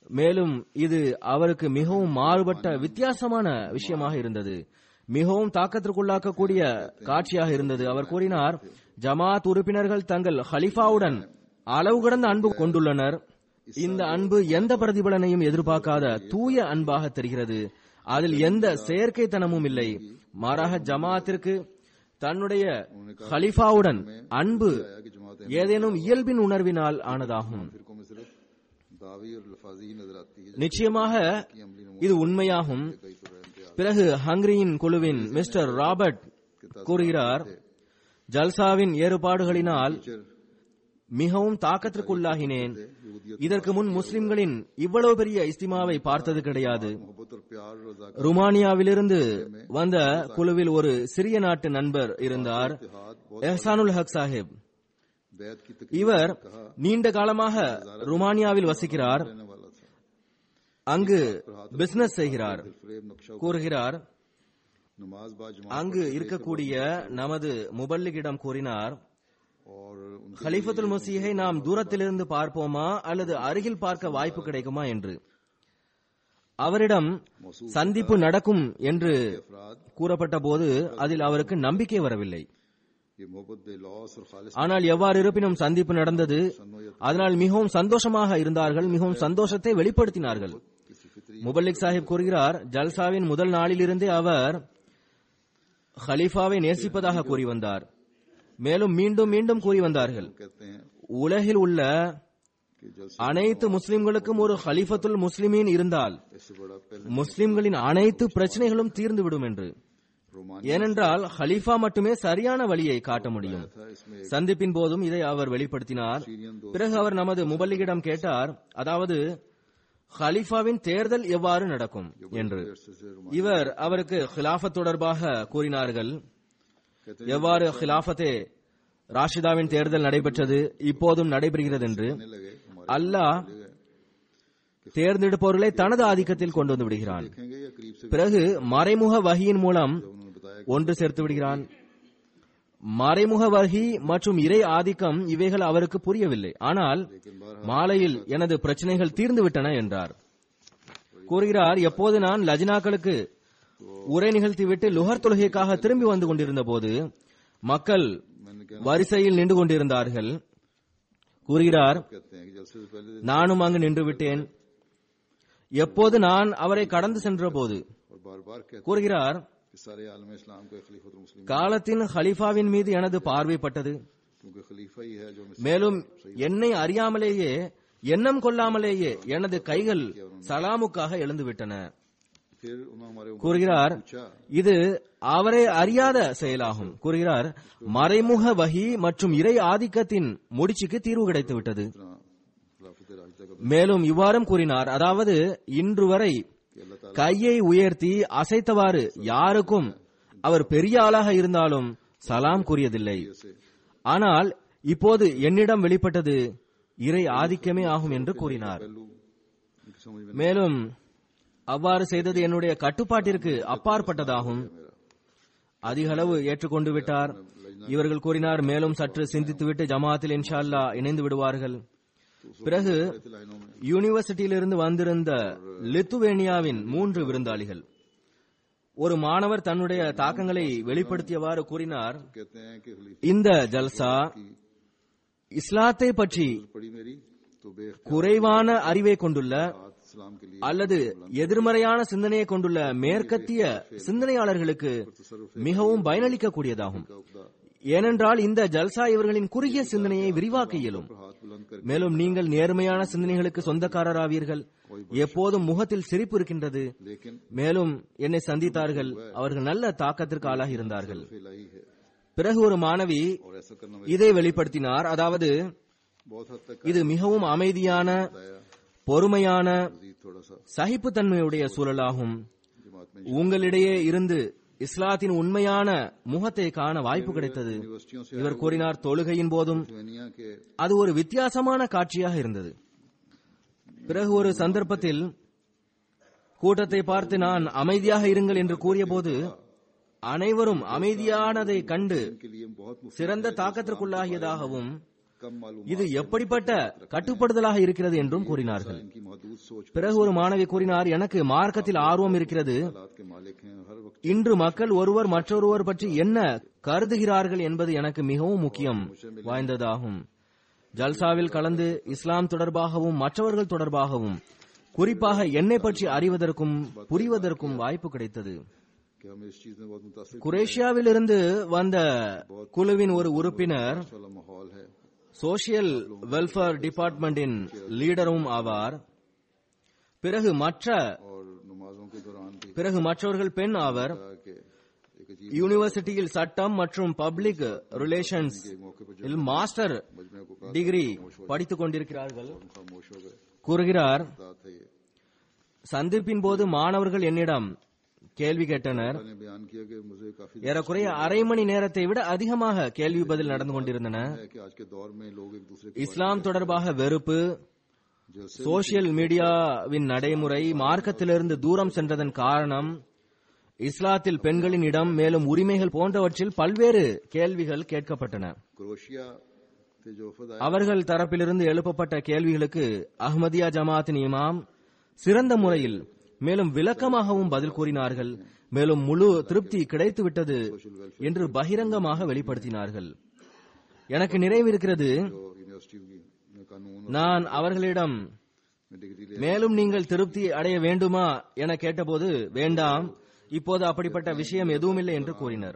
மேலும் இது அவருக்கு மிகவும் மாறுபட்ட வித்தியாசமான விஷயமாக இருந்தது மிகவும் தாக்கத்திற்குள்ளாக்கக்கூடிய காட்சியாக இருந்தது அவர் கூறினார் ஜமாத் உறுப்பினர்கள் தங்கள் ஹலிஃபாவுடன் அளவு கடந்த அன்பு கொண்டுள்ளனர் இந்த அன்பு எந்த பிரதிபலனையும் எதிர்பார்க்காத தூய அன்பாக தெரிகிறது அதில் எந்த செயற்கைத்தனமும் இல்லை மாறாக ஜமாத்திற்கு தன்னுடைய ஹலிஃபாவுடன் அன்பு कि जमात ஏதேனும் இயல்பின் உணர்வினால் ஆனதாகும் फिरकों में सिर्फ दावी और लफाजी ही नजर आती है நிச்சயமாக कि अमली இது உண்மையாகும் कई तो रहते हैं பிறகு ஹங்கரியின் குழுவின் மிஸ்டர் ராபர்ட் கூறுகிறார் ஜல்சாவின் ஏற்பாடுகளினால் மிகவும் தாக்கத்திற்குள்ளாகினேன் இதற்கு முன் முஸ்லிம்களின் இவ்வளவு பெரிய இஸ்திமாவை பார்த்தது கிடையாது मोहब्बत और प्यार और रजा ருமானியாவிலிருந்து வந்த குழுவில் ஒரு சிறிய நாட்டு நண்பர் இருந்தார் எஹ்சானுல் ஹக் சாஹிப் बैत की இவர் நீண்ட காலமாக ருமானியாவில் வசிக்கிறார் तकरीन वाला था அங்கு பிசினஸ் செய்கிறார் फ्रेम नक्शा கூறுகிறார் नमाज बा जमात அங்கு இருக்கக்கூடிய நமது முபல்லிகிடம் கூறினார் और उनके ஹலீஃபத்துல் மசீஹை நாம் தூரத்திலிருந்து பார்ப்போமா அல்லது அருகில் பார்க்க வாய்ப்பு கிடைக்குமா என்று அவரிடம் சந்திப்பு நடக்கும் என்று अफराद கூறப்பட்ட போது அதில் அவருக்கு நம்பிக்கை வரவில்லை ये मोहब्बत बेलौस और खालिश ஆனால் எவ்வாறு இருப்பினும் சந்திப்பு நடந்தது அதனால் மிகவும் சந்தோஷமாக இருந்தார்கள் மிகவும் சந்தோஷத்தை வெளிப்படுத்தினார்கள் किसी फितरी முபல்லிக் சாஹிப் கூறுகிறார் ஜல்சாவின் முதல் நாளிலிருந்தே அவர் ஹலீஃபாவை நேசிப்பதாக கூறி வந்தார் மேலும் மீண்டும் மீண்டும் கூறி வந்தார்கள் कहते हैं உலகில் உள்ள कि जलसे அனைத்து முஸ்லிம்களுக்கும் ஒரு ஹலிஃபத்துல் முஸ்லிமீன் இருந்தால் इससे बड़ा पहले முஸ்லிம்களின் அனைத்து பிரச்சனைகளும் தீர்ந்துவிடும் என்று रोमानी ஏனென்றால் ஹலீஃபா மட்டுமே சரியான வழியை காட்ட முடியும் था इसमें சந்திப்பின் போதும் இதை அவர் வெளிப்படுத்தினார் பிறகு அவர் நமது முபல்லிகிடம் கேட்டார் அதாவது ஹலீஃபாவின் தேர்தல் எவ்வாறு நடக்கும் என்று से से இவர் அவருக்கு ஹிலாஃபத் தொடர்பாக கூறினார்கள் कहते எவ்வாறு ஹிலாஃபத்தே ராஷிதாவின் தேர்தல் நடைபெற்றது இப்போதும் நடைபெறுகிறது என்று लगे हमारे அல்லாஹ் தேர்ந்தெடுப்பவர்களை தனது ஆதிக்கத்தில் கொண்டு வந்து விடுகிறான் देखेंगे या करीब से பிறகு மறைமுக வகியின் மூலம் उन्होंने बताया ஒன்று சேர்த்து விடுகிறான் மறைமுக வகி மற்றும் இறை ஆதிக்கம் இவைகள் அவருக்கு புரியவில்லை ஆனால் மாலையில் எனது பிரச்சனைகள் தீர்ந்து விட்டன என்றார் கூறுகிறார் எப்போது நான் லஜ்னாக்களுக்கு உரை நிகழ்த்திவிட்டு லுகர் தொழுகைக்காக திரும்பி வந்து கொண்டிருந்த போது மக்கள் मैंने क्या வரிசையில் நின்று கொண்டிருந்தார்கள் கூறுகிறார் कहते हैं कि जलसे से पहले நானும் அங்கு நின்று விட்டேன் எப்போது நான் அவரை கடந்து சென்ற போது और बार बार कहते கூறுகிறார் हैं कि सारे आलम इस्लाम को खलीफत मुस्लिम காலத்தின் ஹலிஃபாவின் மீது எனது பார்வைப்பட்டது क्योंकि खलीफा ही है जो हमें மேலும் என்னை அறியாமலேயே எண்ணம் கொள்ளாமலேயே எனது கைகள் சலாமுக்காக எழுந்துவிட்டன फिर उन्होंने हमारे ऊपर கூறுகிறார் पूछा இது அவரை அறியாத செயலாகும் கூறுகிறார் மறைமுக வகி மற்றும் இறை ஆதிக்கத்தின் முடிச்சுக்கு தீர்வு கிடைத்து விட்டது इतना खिलाफत राजदा का மேலும் இவ்வாறும் கூறினார் அதாவது இன்று வரை कि अल्लाह ताला கையை உயர்த்தி அசைத்தவாறு யாருக்கும் அவர் பெரிய ஆளாக இருந்தாலும் சலாம் கூறியதில்லை से ஆனால் இப்போது என்னிடம் வெளிப்பட்டது இறை ஆதிக்கமே ஆகும் என்று கூறினார் पहलू उनकी समझ में மேலும் அவ்வாறு செய்தது என்னுடைய கட்டுப்பாட்டிற்கு அப்பாற்பட்டதாகும் அதிக அளவு ஏற்றுக்கொண்டு விட்டார் இவர்கள் கூறினார் மேலும் சற்று சிந்தித்துவிட்டு ஜமாத்தில் இன்ஷா அல்லாஹ் இணைந்து விடுவார்கள் பிறகு नहीं लाइनों में யூனிவர்சிட்டியிலிருந்து வந்திருந்த லித்துவேனியாவின் மூன்று விருந்தாளிகள் ஒரு மாணவர் தன்னுடைய தாக்கங்களை வெளிப்படுத்தியவாறு கூறினார் कहते हैं कि खलीफा இந்த ஜல்சா இஸ்லாத்தை பற்றி पड़ी मेरी तो बेख्तियार குறைவான அறிவை கொண்டுள்ள इस्लाम के लिए அல்லது எதிர்மறையான சிந்தனையை கொண்டுள்ள மேற்கத்திய சிந்தனையாளர்களுக்கு மிகவும் பயனளிக்கக்கூடியதாகும் खुदा ஏனென்றால் இந்த ஜல்சா இவர்களின் குறுகிய சிந்தனையை விரிவாக்க இயலும் हाथ बुलंद कर மேலும் நீங்கள் நேர்மையான சிந்தனைகளுக்கு சொந்தக்காரராவீர்கள் எப்போதும் முகத்தில் சிரிப்பு இருக்கின்றது लेकिन மேலும் என்னை சந்தித்தார்கள் அவர்கள் நல்ல தாக்கத்திற்கு ஆளாகி இருந்தார்கள் फैलाई है பிறகு ஒரு மாணவி और ऐसा करना இதை வெளிப்படுத்தினார் அதாவது बहुत हद तक இது மிகவும் அமைதியான बताया பொறுமையான मजीद थोड़ा सा சகிப்புத்தன்மையுடைய சூழலாகும் जमात में உங்களிடையே இருந்து இஸ்லாத்தின் உண்மையான முகத்தை காண வாய்ப்பு கிடைத்தது यूनिवर्सिटियों से இவர் கூறினார் தொழுகையின் போதும் लिथुआनिया के அது ஒரு வித்தியாசமான காட்சியாக இருந்தது பிறகு ஒரு சந்தர்ப்பத்தில் கூட்டத்தை பார்த்து நான் அமைதியாக இருங்கள் என்று கூறியபோது அனைவரும் அமைதியானதை கண்டு के लिए बहुत मुफ्त சிறந்த தாக்கத்திற்குள்ளாகியதாகவும் कम मालूम இது எப்படிப்பட்ட கட்டுப்படுதலாக இருக்கிறது என்றும் கூறினார்கள் इनकी महदूद सोच பிறகு ஒரு மாணவி கூறினார் எனக்கு மார்க்கத்தில் ஆர்வம் இருக்கிறது हालात के मालिक हैं हर वक्त இன்று மக்கள் ஒருவர் மற்றொருவர் பற்றி என்ன கருதுகிறார்கள் என்பது எனக்கு மிகவும் முக்கியம் வாய்ந்ததாகும் ஜல்சாவில் கலந்து இஸ்லாம் தொடர்பாகவும் மற்றவர்கள் தொடர்பாகவும் குறிப்பாக என்னை பற்றி அறிவதற்கும் புரிவதற்கும் வாய்ப்பு கிடைத்தது कि हमें इस चीज में बहुत मुतासर குரேஷியாவில் இருந்து வந்த குழுவின் ஒரு உறுப்பினர் वाला माहौल है சோசியல் வெல்ஃபேர் டிபார்ட்மெண்டின் லீடரும் ஆவார் பிறகு மற்ற और नमाजों के दौरान भी பிறகு மற்றவர்கள் பெண் ஆவர் कहा कि एक अजीब யூனிவர்சிட்டியில் சட்டம் மற்றும் பப்ளிக் ரிலேஷன்ஸ் मौके पर இல் மாஸ்டர் मजमे को कहा டிகிரி படித்துக் கொண்டிருக்கிறார்கள் हम खामोश हो गए கூறுகிறார் बात है ये சந்திப்பின் போது மாணவர்கள் என்னிடம் கேள்வி கேட்டனர் ने बयान किया कि मुझे काफी ஏறக்குறைய அரை மணி நேரத்தை விட அதிகமாக கேள்வி பதில் நடந்து கொண்டிருந்தன है कि आज के दौर में लोग एक दूसरे के இஸ்லாம் தொடர்பாக வெறுப்பு जलसे சோசியல் மீடியாவின் நடைமுறை மார்க்கத்திலிருந்து தூரம் சென்றதன் காரணம் இஸ்லாத்தில் பெண்களின் இடம் மேலும் உரிமைகள் போன்றவற்றில் பல்வேறு கேள்விகள் கேட்கப்பட்டன क्रोशिया से जो वफद आया அவர்கள் தரப்பிலிருந்து எழுப்பப்பட்ட கேள்விகளுக்கு அஹ்மதியா ஜமாத்தின் இமாம் சிறந்த முறையில் மேலும் விளக்கமாகவும் பதில் கூறினார்கள் மேலும் முழு திருப்தி கிடைத்துவிட்டது என்று பகிரங்கமாக வெளிப்படுத்தினார்கள் எனக்கு நிறைவிருக்கிறது जो यूनिवर्सिटी में कानून நான் அவர்களிடம் में डिग्री ले மேலும் நீங்கள் திருப்தி அடைய வேண்டுமா என கேட்டபோது வேண்டாம் இப்போது அப்படிப்பட்ட விஷயம் எதுவுமில்லை என்று கூறினர்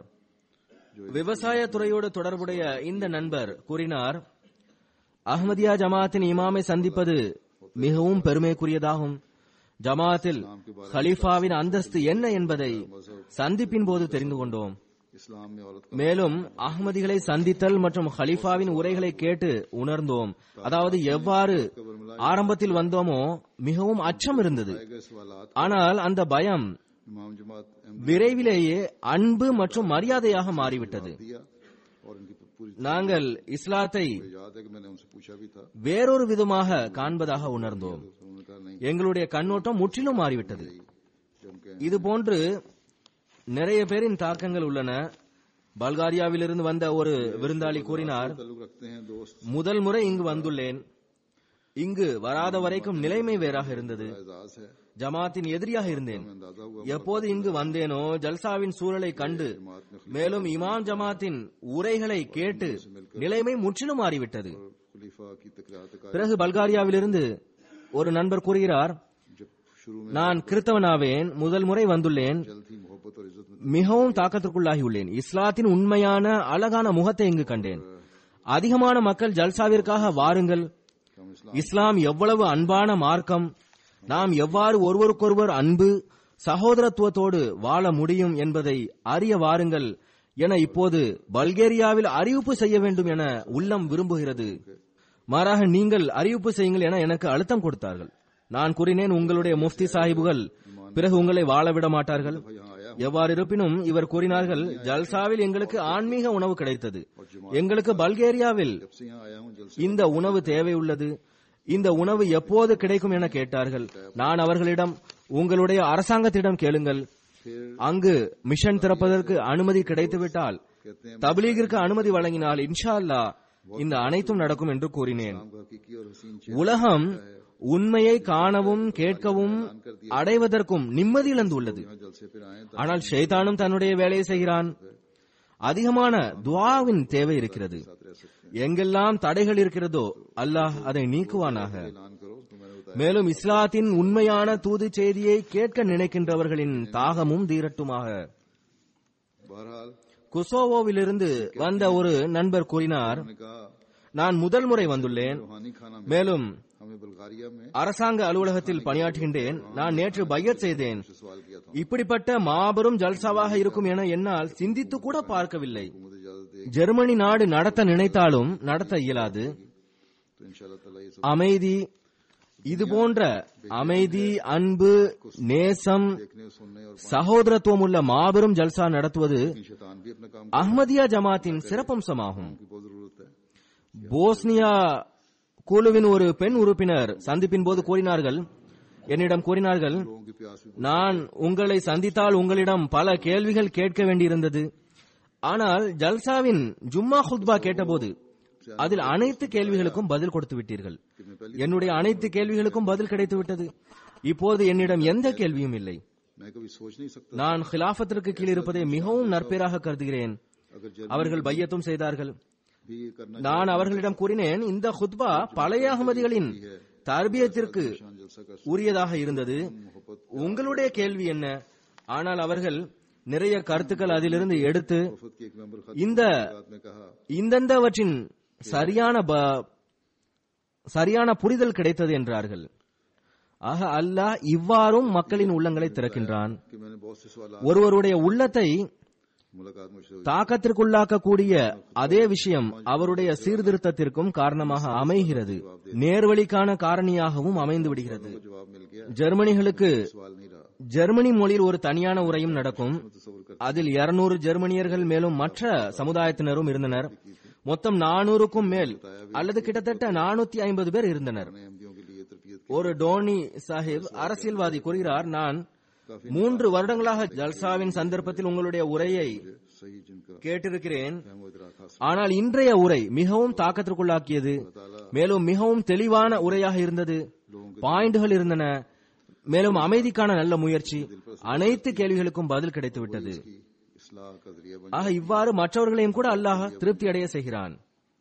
விவசாய துறையோடு தொடர்புடைய இந்த நண்பர் கூறினார் அஹ்மதியா ஜமாத்தின் இமாமை சந்திப்பது மிகவும் பெருமைக்குரியதாகும் ஜமாத்தில் ஹலீஃபாவின் அந்தஸ்து என்ன என்பதை சந்திப்பின் போது தெரிந்து கொண்டோம் इस्लाम में औरत மேலும் அஹ்மதிகளை சந்தித்தல் மற்றும் ஹலீஃபாவின் உரைகளை கேட்டு உணர்ந்தோம் அதாவது எவ்வாறு ஆரம்பத்தில் வந்தோமோ மிகவும் அச்சம் இருந்தது का सवालात ஆனால் அந்த பயம் इमाम जमात अहमद விரைவிலேயே அன்பு மற்றும் மரியாதையாக மாறிவிட்டது दिया और इनकी पूरी நாங்கள் இஸ்லாத்தை याद है कि मैंने उनसे पूछा भी था வேறொரு விதமாக காண்பதாக உணர்ந்தோம் तो उन्होंने कहा नहीं எங்களுடைய கண்ணோட்டம் முற்றிலும் மாறிவிட்டது जम के இது போன்று நிறைய பேரின் தாக்கங்கள் உள்ளன பல்காரியாவிலிருந்து வந்த ஒரு விருந்தாளி கூறினார் ताल्लुक रखते हैं दोस्त முதல் முறை இங்கு வந்துள்ளேன் இங்கு வராத வரைக்கும் நிலைமை வேறாக இருந்தது एजाज है ஜமாத்தின் எதிரியாக இருந்தேன் अंदाजा हुआ எப்போது இங்கு வந்தேனோ ஜல்சாவின் சூழலை கண்டு மேலும் இமாம் ஜமாத்தின் உரைகளை கேட்டு நிலைமை முற்றிலும் மாறிவிட்டது खलीफा की तकरार तक பிறகு பல்காரியாவிலிருந்து ஒரு நண்பர் கூறுகிறார் जब शुरू में நான் கிறிஸ்தவனாவேன் முதல் முறை வந்துள்ளேன் जल थी मोहब्बत और इज्जत में மிகவும் தாக்கத்திற்குள்ளாகியுள்ளேன் இஸ்லாத்தின் உண்மையான அழகான முகத்தை இங்கு கண்டேன் அதிகமான மக்கள் ஜல்சாவிற்காக வாருங்கள் हम इस्लाम இஸ்லாம் எவ்வளவு அன்பான மார்க்கம் நாம் எவ்வாறு ஒருவருக்கொருவர் அன்பு சகோதரத்துவத்தோடு வாழ முடியும் என்பதை அறிய வாருங்கள் என இப்போது பல்கேரியாவில் அறிவிப்பு செய்ய வேண்டும் என உள்ளம் விரும்புகிறது மாறாக நீங்கள் அறிவிப்பு செய்யுங்கள் என எனக்கு அழுத்தம் கொடுத்தார்கள் நான் கூறினேன் உங்களுடைய முஃப்தி சாஹிபுகள் பிறகு உங்களை வாழ விட மாட்டார்கள் यहाँ आया எவ்வாறு இருப்பினும் இவர் கூறினார்கள் ஜல்சாவில் எங்களுக்கு ஆன்மீக உணவு கிடைத்தது எங்களுக்கு பல்கேரியாவில் जब से यहाँ आया हूँ जल இந்த உணவு தேவை உள்ளது இந்த உணவு எப்போது கிடைக்கும் என கேட்டார்கள் நான் அவர்களிடம் உங்களுடைய அரசாங்கத்திடம் கேளுங்கள் அங்கு மிஷன் திறப்பதற்கு அனுமதி கிடைத்துவிட்டால் कहते हैं தபிலீகிற்கு அனுமதி வழங்கினால் இன்ஷா அல்லாஹ் இந்த அனைத்தும் நடக்கும் என்று கூறினேன் इस्लाम का हकीकी और हसीन चेहरा உலகம் உண்மையை காணவும் கேட்கவும் அடைவதற்கும் நிம்மதி இழந்துள்ளது यहाँ जलसे पर आए तो ஆனால் ஷைத்தானும் தன்னுடைய வேலையை செய்கிறான் அதிகமான துஆவின் தேவை இருக்கிறது साथ रह सकते எங்கெல்லாம் தடைகள் இருக்கிறதோ அல்லாஹ் அதை நீக்குவானாக हैं ऐलान करो तो मैंने बताया மேலும் இஸ்லாத்தின் உண்மையான தூது செய்தியை கேட்க நினைக்கின்றவர்களின் தாகமும் தீரட்டுமாக बहरहाल குசோவோவிலிருந்து வந்த ஒரு நண்பர் கூறினார் उन्होंने कहा நான் முதல் முறை வந்துள்ளேன் रूहानी खाना में மேலும் हमें बल्गारिया में அரசாங்க அலுவலகத்தில் பணியாற்றுகின்றேன் நான் நேற்று பையத் செய்தேன் से सवाल किया था இப்படிப்பட்ட மாபெரும் ஜல்சாவாக இருக்கும் என என்னால் சிந்தித்து கூட பார்க்கவில்லை मुझे इजाजत दे ஜெர்மனி நாடு நடத்த நினைத்தாலும் நடத்த இயலாது तो इंशाल्लाह ताला ये सब அமைதி இது போன்ற அமைதி அன்பு நேசம் देखने सुनने और சகோதரத்துவம் உள்ள மாபெரும் ஜல்சா நடத்துவது बाकी शैतान भी अपना काम அஹ்மதியா ஜமாத்தின் சிறப்பம்சமாகும் की बहुत जरूरत है போஸ்னியா குழுவின் ஒரு பெண் உறுப்பினர் சந்திப்பின் போது கூறினார்கள் என்னிடம் கூறினார்கள் लोगों की प्यास भी நான் உங்களை சந்தித்தால் உங்களிடம் பல கேள்விகள் கேட்க வேண்டியிருந்தது ஆனால் ஜல்சாவின் ஜும்மா ஹுத்பா கேட்டபோது அதில் அனைத்து கேள்விகளுக்கும் பதில் கொடுத்து விட்டீர்கள் என்னுடைய அனைத்து கேள்விகளுக்கும் பதில் கிடைத்து விட்டது இப்போது என்னிடம் எந்த கேள்வியும் இல்லை मैं कभी सोच नहीं सकता நான் ஹிலாஃபத்திற்கு கீழ் இருப்பதை மிகவும் நற்பேராக கருதுகிறேன் अगर जब அவர்கள் பையத்தும் செய்தார்கள் भी ये करना நான் அவர்களிடம் கூறினேன் இந்த ஹுத்பா பழைய அகமதிகளின் தர்பியத்திற்கு शान जलसा का உரியதாக இருந்தது உங்களுடைய கேள்வி என்ன ஆனால் அவர்கள் நிறைய கருத்துக்கள் அதிலிருந்து எடுத்து वफद के एक मेंबर खत இந்த में कहा இந்தந்தவற்றின் சரியான ப- சரியான புரிதல் கிடைத்தது என்றார்கள் ஆக அல்லாஹ் இவ்வாறும் மக்களின் உள்ளங்களை திறக்கின்றான் कि मैंने बहुत से सवाल ஒருவருடைய உள்ளத்தை मुलाकात मुझसे हुई தாக்கத்திற்குள்ளாக்கக்கூடிய அதே விஷயம் அவருடைய சீர்திருத்தத்திற்கும் காரணமாக அமைகிறது நேர்வழிக்கான காரணியாகவும் அமைந்து விடுகிறது जवाब मिल गया ஜெர்மனிகளுக்கு सवाल नहीं रहा ஜெர்மனி மொழியில் ஒரு தனியான உரையும் நடக்கும் तस्वुर कर அதில் 200 ஜெர்மனியர்கள் மேலும் மற்ற சமுதாயத்தினரும் இருந்தனர் மொத்தம் நானூறுக்கும் மேல் அல்லது கிட்டத்தட்ட நானூத்தி ஐம்பது பேர் இருந்தனர் नए अहमदियों के लिए तरबियत ஒரு டோனி சாஹிப் அரசியல்வாதி கூறுகிறார் நான் மூன்று வருடங்களாக ஜல்சாவின் சந்தர்ப்பத்தில் உங்களுடைய உரையை सही जिनका கேட்டிருக்கிறேன் हम वो इदराक हासिल ஆனால் இன்றைய உரை மிகவும் தாக்கத்திற்குள்ளாக்கியது மேலும் மிகவும் தெளிவான உரையாக இருந்தது பாயிண்டுகள் இருந்தன மேலும் அமைதிக்கான நல்ல முயற்சி அனைத்து கேள்விகளுக்கும் பதில் கிடைத்துவிட்டது की इस्लाह का जरिया बन ஆக இவ்வாறு மற்றவர்களையும் கூட அல்லாஹ் திருப்தி அடைய செய்கிறான்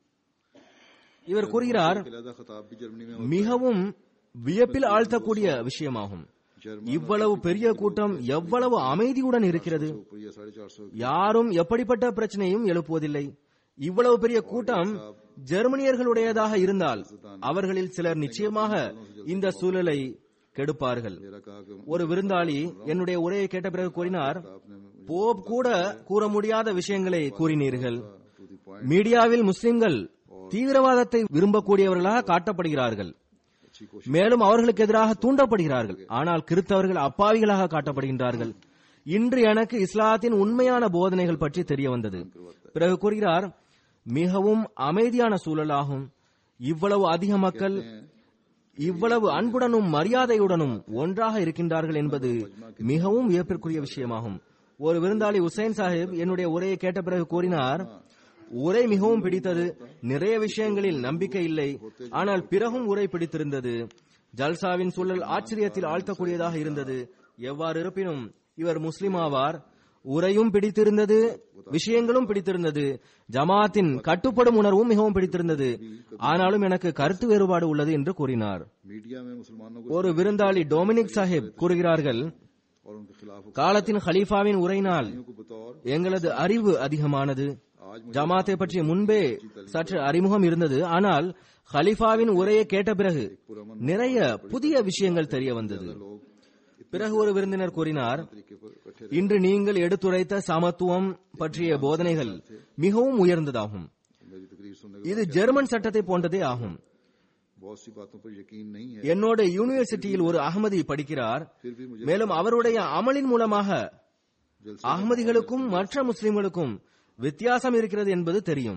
இவர் கூறுகிறார் अलहदा खिताब भी जर्मनी में மிகவும் வியப்பில் ஆழ்த்தக்கூடிய விஷயமாகும் இவ்வளவு பெரிய கூட்டம் எவ்வளவு அமைதியுடன் இருக்கிறது ऊपर ये साढ़े चार सौ யாரும் எப்படிப்பட்ட பிரச்சனையும் எழுப்புவதில்லை இவ்வளவு பெரிய கூட்டம் ஜெர்மனியர்களுடையதாக இருந்தால் அவர்களில் சிலர் நிச்சயமாக இந்த சூழலை கெடுப்பார்கள் मेरा कहा कि ஒரு விருந்தாளி என்னுடைய உரையை கேட்ட பிறகு கூறினார் போப் கூட கூற முடியாத விஷயங்களை கூறினீர்கள் टू दी पॉइंट மீடியாவில் முஸ்லிம்கள் தீவிரவாதத்தை விரும்பக்கூடியவர்களாக காட்டப்படுகிறார்கள் अच्छी कोशिश மேலும் அவர்களுக்கு எதிராக தூண்டப்படுகிறார்கள் ஆனால் கிறிஸ்தவர்கள் அப்பாவிகளாக காட்டப்படுகின்றார்கள் இன்று எனக்கு இஸ்லாத்தின் உண்மையான போதனைகள் பற்றி தெரிய வந்தது பிறகு கூறுகிறார் மிகவும் அமைதியான சூழலாகும் இவ்வளவு அதிக மக்கள் இவ்வளவு அன்புடனும் மரியாதையுடனும் ஒன்றாக இருக்கின்றார்கள் என்பது மிகவும் வியப்பிற்குரிய விஷயமாகும் ஒரு விருந்தாளி உசைன் சாஹிப் என்னுடைய உரையை கேட்ட பிறகு கூறினார் உரை மிகவும் பிடித்தது நிறைய விஷயங்களில் நம்பிக்கை இல்லை ஆனால் பிறகும் உரை பிடித்திருந்தது ஜல்சாவின் சூழல் ஆச்சரியத்தில் ஆழ்த்தக்கூடியதாக இருந்தது எவ்வாறு இருப்பினும் இவர் முஸ்லிம் ஆவார் உரையும் பிடித்திருந்தது விஷயங்களும் பிடித்திருந்தது ஜமாத்தின் கட்டுப்படும் உணர்வும் மிகவும் பிடித்திருந்தது ஆனாலும் எனக்கு கருத்து வேறுபாடு உள்ளது என்று கூறினார் मीडिया में मुसलमानों को ஒரு விருந்தாளி டொமினிக் சாஹிப் கூறுகிறார்கள் और उनके खिलाफ காலத்தின் ஹலீஃபாவின் உரையினால் को बतौर எங்களது அறிவு அதிகமானது ஜமாத்தை பற்றி முன்பே சற்று அறிமுகம் இருந்தது ஆனால் ஹலீஃபாவின் உரையை கேட்ட பிறகு நிறைய புதிய விஷயங்கள் தெரிய வந்தது பிறகு ஒரு விருந்தினர் கூறினார் तरीके पर इकट्ठे இன்று நீங்கள் எடுத்துரைத்த சமத்துவம் பற்றிய போதனைகள் மிகவும் உயர்ந்ததாகும் मेरी तकरीर सुनने இது ஜெர்மன் சட்டத்தை போன்றதே ஆகும் बहुत सी बातों पर यकीन नहीं है என்னோட யூனிவர்சிட்டியில் ஒரு அகமதி படிக்கிறார் फिर भी मुझे மேலும் அவருடைய அமலின் மூலமாக जलसे அகமதிகளுக்கும் மற்ற முஸ்லிம்களுக்கும் வித்தியாசம் இருக்கிறது என்பது தெரியும்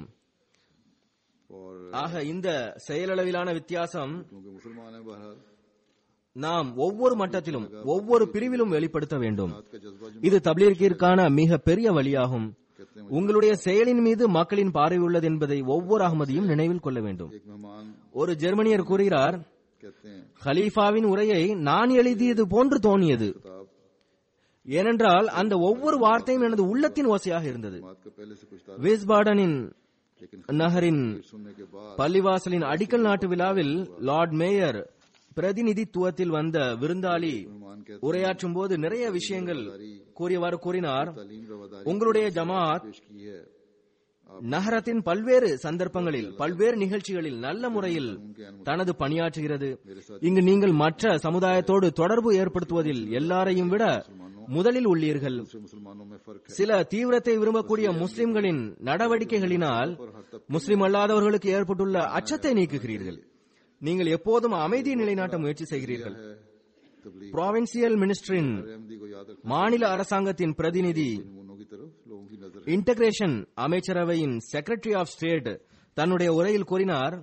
और ஆக இந்த செயலளவிலான வித்தியாசம் क्योंकि मुसलमान है बहरहाल நாம் ஒவ்வொரு மட்டத்திலும் ஒவ்வொரு பிரிவிலும் வெளிப்படுத்த வேண்டும் बात का जज्बा जो இது தப்லீர்கிற்கான மிக பெரிய வழியாகும் कहते हैं உங்களுடைய செயலின் மீது மக்களின் பார்வை உள்ளது என்பதை ஒவ்வொரு அகமதியும் நினைவில் கொள்ள வேண்டும் एक मेहमान ஒரு ஜெர்மனியர் கூறுகிறார் कहते हैं ஹலீஃபாவின் உரையை நான் எழுதியது போன்று தோணியது किताब ஏனென்றால் அந்த ஒவ்வொரு வார்த்தையும் எனது உள்ளத்தின் ஓசையாக இருந்தது बात का पहले से कुछ था விஸ்பாடனின் लेकिन நகரின் सुनने के बाद பள்ளிவாசலின் அடிக்கல் நாட்டு விழாவில் லார்ட் மேயர் பிரதிநிதித்துவத்தில் வந்த விருந்தாளி मेहमान कहते உரையாற்றும் போது நிறைய விஷயங்கள் கூறியவாறு கூறினார் तालीम रवादारी உங்களுடைய ஜமாத் पेश की है நகரத்தின் பல்வேறு சந்தர்ப்பங்களில் பல்வேறு நிகழ்ச்சிகளில் நல்ல முறையில் தனது பணியாற்றுகிறது இங்கு நீங்கள் மற்ற சமுதாயத்தோடு தொடர்பு ஏற்படுத்துவதில் எல்லாரையும் விட முதலில் உள்ளீர்கள் दूसरे मुसलमानों में फर्क है சில தீவிரத்தை விரும்பக்கூடிய முஸ்லிம்களின் நடவடிக்கைகளினால் முஸ்லிம் அல்லாதவர்களுக்கு ஏற்பட்டுள்ள அச்சத்தை நீக்குகிறீர்கள் நீங்கள் எப்போதும் அமைதியை நிலைநாட்ட முயற்சி செய்கிறீர்கள் तबलीग ப்ராவின்சியல் மினிஸ்டரின் अहमदी को याद रखना மாநில அரசாங்கத்தின் பிரதிநிதி मुनों की तरफ लोगों की नजर இன்டகிரேஷன் அமைச்சரவையின் செக்ரட்டரி ஆஃப் ஸ்டேட் தன்னுடைய உரையில் கூறினார்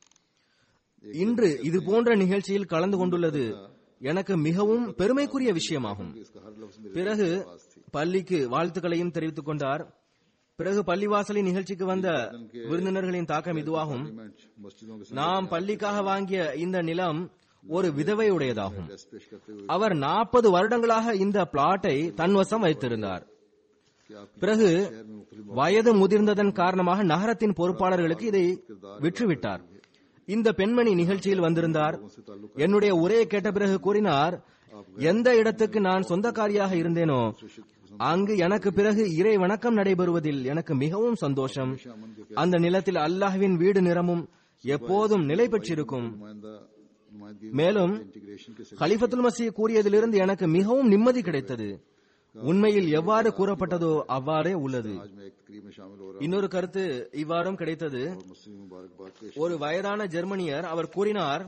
இன்று இது போன்ற நிகழ்ச்சியில் கலந்து கொண்டுள்ளது எனக்கு மிகவும் பெருமைக்குரிய விஷயமாகும் इसका हर लफ्ज मेरे பிறகு பள்ளிக்கு வாழ்த்துக்களையும் தெரிவித்துக் கொண்டார் பிறகு பள்ளிவாசலின் நிகழ்ச்சிக்கு வந்த விருந்தினர்களின் தாக்கம் இதுவாகும் मस्जिदों के நாம் பள்ளிக்காக வாங்கிய இந்த நிலம் ஒரு விதவையுடையதாகும் साथ पेश करते हुए அவர் நாற்பது வருடங்களாக இந்த பிளாட்டை தன்வசம் வைத்திருந்தார் कि आपकी பிறகு शहर में मुख्तलिफ வயது முதிர்ந்ததன் காரணமாக நகரத்தின் பொறுப்பாளர்களுக்கு இதை விற்றுவிட்டார் இந்த பெண்மணி நிகழ்ச்சியில் வந்திருந்தார் என்னுடைய உரையை கேட்ட பிறகு கூறினார் எந்த இடத்துக்கு நான் சொந்தக்காரியாக இருந்தேனோ அங்கு எனக்கு பிறகு இறை வணக்கம் நடைபெறுவதில் எனக்கு மிகவும் சந்தோஷம் அந்த நிலத்தில் அல்லாஹ்வின் வீடு நிறமும் எப்போதும் நிலை பெற்றிருக்கும் नुमाइंदा नुमाइंदगी மேலும் इंटीग्रेशन के கலிஃபத்துல் மசி கூறியதிலிருந்து எனக்கு மிகவும் நிம்மதி கிடைத்தது உண்மையில் எவ்வாறு கூறப்பட்டதோ அவ்வாறே உள்ளது आज मैं एक तकरीब में शामिल हो रहा இன்னொரு கருத்து இவ்வாறும் கிடைத்தது हूँ मुस्लिम मुबारकबाद पेश ஒரு வயதான ஜெர்மனியர் அவர் கூறினார்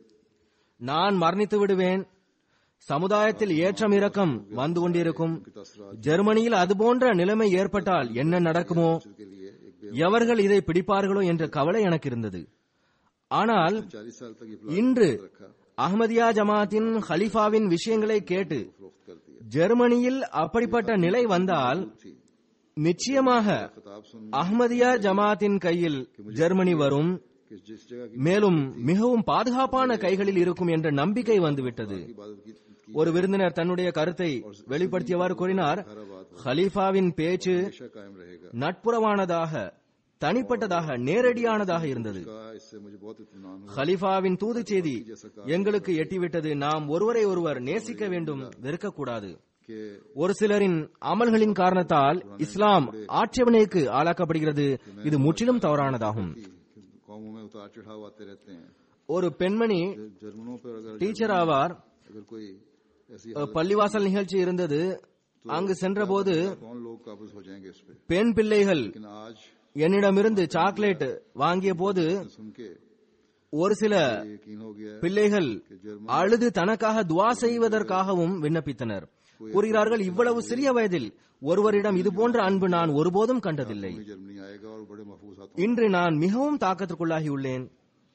நான் மரணித்து விடுவேன் சமுதாயத்தில் ஏற்றம் இறக்கம் வந்து கொண்டிருக்கும் ஜெர்மனியில் அதுபோன்ற நிலைமை ஏற்பட்டால் என்ன நடக்குமோ के लिए एक எவர்கள் இதை பிடிப்பார்களோ என்ற கவலை எனக்கு இருந்தது ஆனால் चालीस साल तक ये இன்று அஹ்மதியா ஜமாத்தின் ஹலிஃபாவின் விஷயங்களை கேட்டு फरोख्त कर दिया ஜெர்மனியில் அப்படிப்பட்ட நிலை வந்தால் நிச்சயமாக खिताब सुन அஹ்மதியா ஜமாத்தின் கையில் ஜெர்மனி வரும் कि जिस जगह की மேலும் மிகவும் பாதுகாப்பான கைகளில் இருக்கும் என்ற நம்பிக்கை வந்துவிட்டது इबादत की, की ஒரு விருந்தினர் தன்னுடைய கருத்தை வெளிப்படுத்தியவாறு கூறினார் ஹலீஃபாவின் பேச்சு हमेशा कायम रहेगा நட்புறவானதாக தனிப்பட்டதாக நேரடியானதாக இருந்தது का इससे मुझे बहुत इत्मीनान हुआ ஹலீஃபாவின் தூது செய்தி எங்களுக்கு எட்டிவிட்டது நாம் ஒருவரை ஒருவர் நேசிக்க வேண்டும் வெறுக்கக்கூடாது कि ஒரு சிலரின் அமல்களின் காரணத்தால் இஸ்லாம் ஆட்சேபனைக்கு ஆளாக்கப்படுகிறது இது முற்றிலும் தவறானதாகும் कि कौमों में उतार चढ़ाव आते रहते हैं ஒரு பெண்மணி जर्मनों पर अगर டீச்சர் ஆவார் अगर कोई ऐसी அஹ், பள்ளிவாசல் நிகழ்ச்சி இருந்தது அங்கு சென்றபோது कौन लोग काबुज हो जाएंगे इस पे பெண் பிள்ளைகள் लेकिन आज என்னிடமிருந்து சாக்லேட் வாங்கிய போது सुन के ஒரு சில यकीन हो गया है பிள்ளைகள் कि जर्मन அழுது தனக்காக துவா செய்வதற்காகவும் விண்ணப்பித்தனர் கூறுகிறார்கள் இவ்வளவு சிறிய வயதில் ஒருவரிடம் இது போன்ற அன்பு நான் ஒருபோதும் கண்டதில்லை जर्मनी आएगा और बड़े महफूज हाथों இன்று நான் மிகவும் தாக்கத்திற்குள்ளாகியுள்ளேன்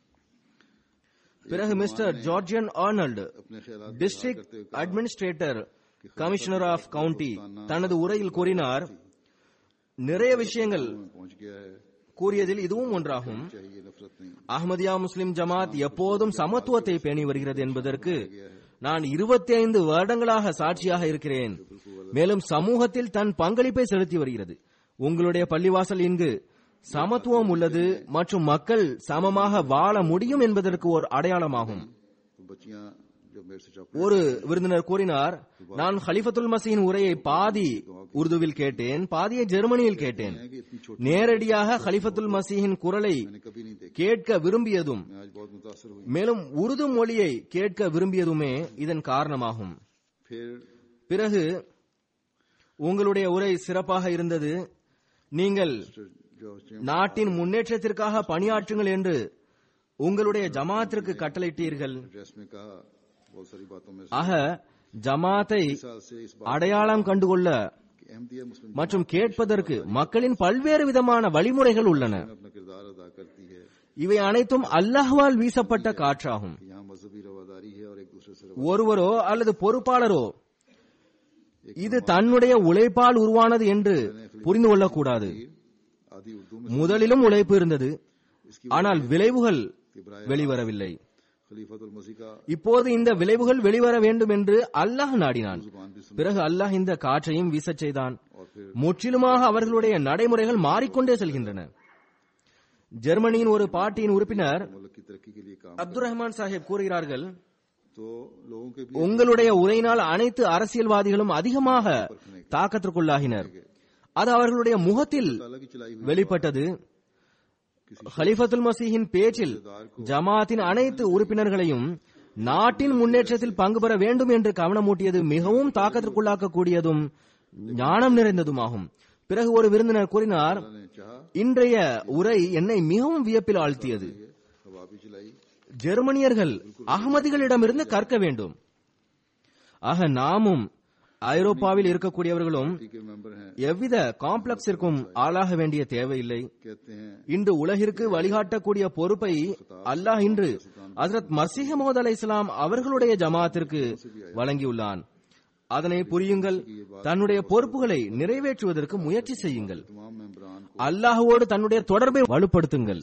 பிறகு மிஸ்டர் ஜார்ஜியன் ஆர்னல்டு अपने ख्याल district administrator commissioner of county தனது உரையில் கூறினார் நிறைய விஷயங்கள் में पहुंच गया है கூறியதில் இதுவும் ஒன்றாகும் चाहिए नफरत नहीं அஹ்மதியா முஸ்லிம் ஜமாத் எப்போதும் சமத்துவத்தை பேணி வருகிறது என்பதற்கு நான் இருபத்தி ஐந்து வருடங்களாக சாட்சியாக இருக்கிறேன் மேலும் சமூகத்தில் தன் பங்களிப்பை செலுத்தி வருகிறது உங்களுடைய பள்ளிவாசல் இங்கு சமத்துவம் உள்ளது மற்றும் மக்கள் சமமாக வாழ முடியும் என்பதற்கு ஒரு அடையாளமாகும் तो बच्चियां जब मेरे से चौक ஒரு விருந்தினர் கூறினார் நான் ஹலிஃபத்துல் மசீன் உரையை பாதி உருதுவில் கேட்டேன் பாதியை ஜெர்மனியில் கேட்டேன் कि इतनी छोटी நேரடியாக ஹலிஃபத்துல் மசீஹின் குரலை मैंने कभी नहीं देखी கேட்க விரும்பியதும் मैं आज बहुत मुतासर हुई மேலும் உருது மொழியை கேட்க விரும்பியதுமே இதன் காரணமாகும் फिर பிறகு உங்களுடைய உரை சிறப்பாக இருந்தது நீங்கள் जॉर्ज நாட்டின் முன்னேற்றத்திற்காக பணியாற்றுங்கள் என்று உங்களுடைய ஜமாத்திற்கு கட்டளையிட்டீர்கள் एड्रेस में कहा बहुत सारी बातों में ஆக ஜமாத்தை साल से इस बात அடையாளம் கண்டுகொள்ள की अहमदिया मुस्लिम மற்றும் கேட்பதற்கு மக்களின் பல்வேறு விதமான வழிமுறைகள் உள்ளன में अपना किरदार अदा करती है இவை அனைத்தும் அல்லாஹ்வால் வீசப்பட்ட காற்றாகும் कि यहाँ मजहबी रवादारी है और एक दूसरे से ஒருவரோ அல்லது பொறுப்பாளரோ இது தன்னுடைய உழைப்பால் உருவானது என்று புரிந்து கொள்ளக்கூடாது रवा- आदि उर्दू में முதலிலும் உழைப்பு இருந்தது ஆனால் விளைவுகள் வெளிவரவில்லை खलीफतुल मसीह का இப்போது இந்த விளைவுகள் வெளிவர வேண்டும் என்று அல்லாஹ் நாடினான் जुबान भी सुन பிறகு அல்லாஹ் இந்த காற்றையும் வீசச் செய்தான் और फिर முற்றிலுமாக அவர்களுடைய நடைமுறைகள் மாறிக்கொண்டே செல்கின்றன ஜெர்மனியின் ஒரு பார்ட்டியின் உறுப்பினர் मुल्क की तरक्की के लिए काम அப்துல் ரஹ்மான் சாஹிப் கூறுகிறார்கள் तो लोगों के भी உங்களுடைய உரையினால் அனைத்து அரசியல்வாதிகளும் அதிகமாக தாக்கத்திற்குள்ளாகினர் அது அவர்களுடைய முகத்தில் अलग ही चलाई हुई வெளிப்பட்டது ஹலிஃபத்துல் மசீஹின் பேச்சில் ஜமாத்தின் அனைத்து உறுப்பினர்களையும் நாட்டின் முன்னேற்றத்தில் பங்கு பெற வேண்டும் என்று கவனமூட்டியது மிகவும் தாக்கத்திற்குள்ளாக்கக்கூடியதும் ஞானம் நிறைந்ததுமாகும் பிறகு ஒரு விருந்தினர் கூறினார் ने चाहा இன்றைய உரை என்னை மிகவும் வியப்பில் ஆழ்த்தியது हवा भी चलाई ஜெர்மனியர்கள் அகமதிகளிடமிருந்து கற்க வேண்டும் ஆக நாமும் ஐரோப்பாவில் இருக்கக்கூடியவர்களும் पार्टी के मेंबर हैं எவ்வித காம்ப்ளெக்ஸிற்கும் ஆளாக வேண்டிய தேவையில்லை कहते हैं இன்று உலகிற்கு வழிகாட்டக்கூடிய பொறுப்பை அல்லாஹ் இன்று ஹசரத் மர்சிஹ் மோத் அலை இஸ்லாம் அவர்களுடைய ஜமாத்திற்கு வழங்கியுள்ளான் அதனை புரியுங்கள் தன்னுடைய பொறுப்புகளை நிறைவேற்றுவதற்கு முயற்சி செய்யுங்கள் तमाम मेंबरान அல்லாஹ்வோடு தன்னுடைய தொடர்பை வலுப்படுத்துங்கள்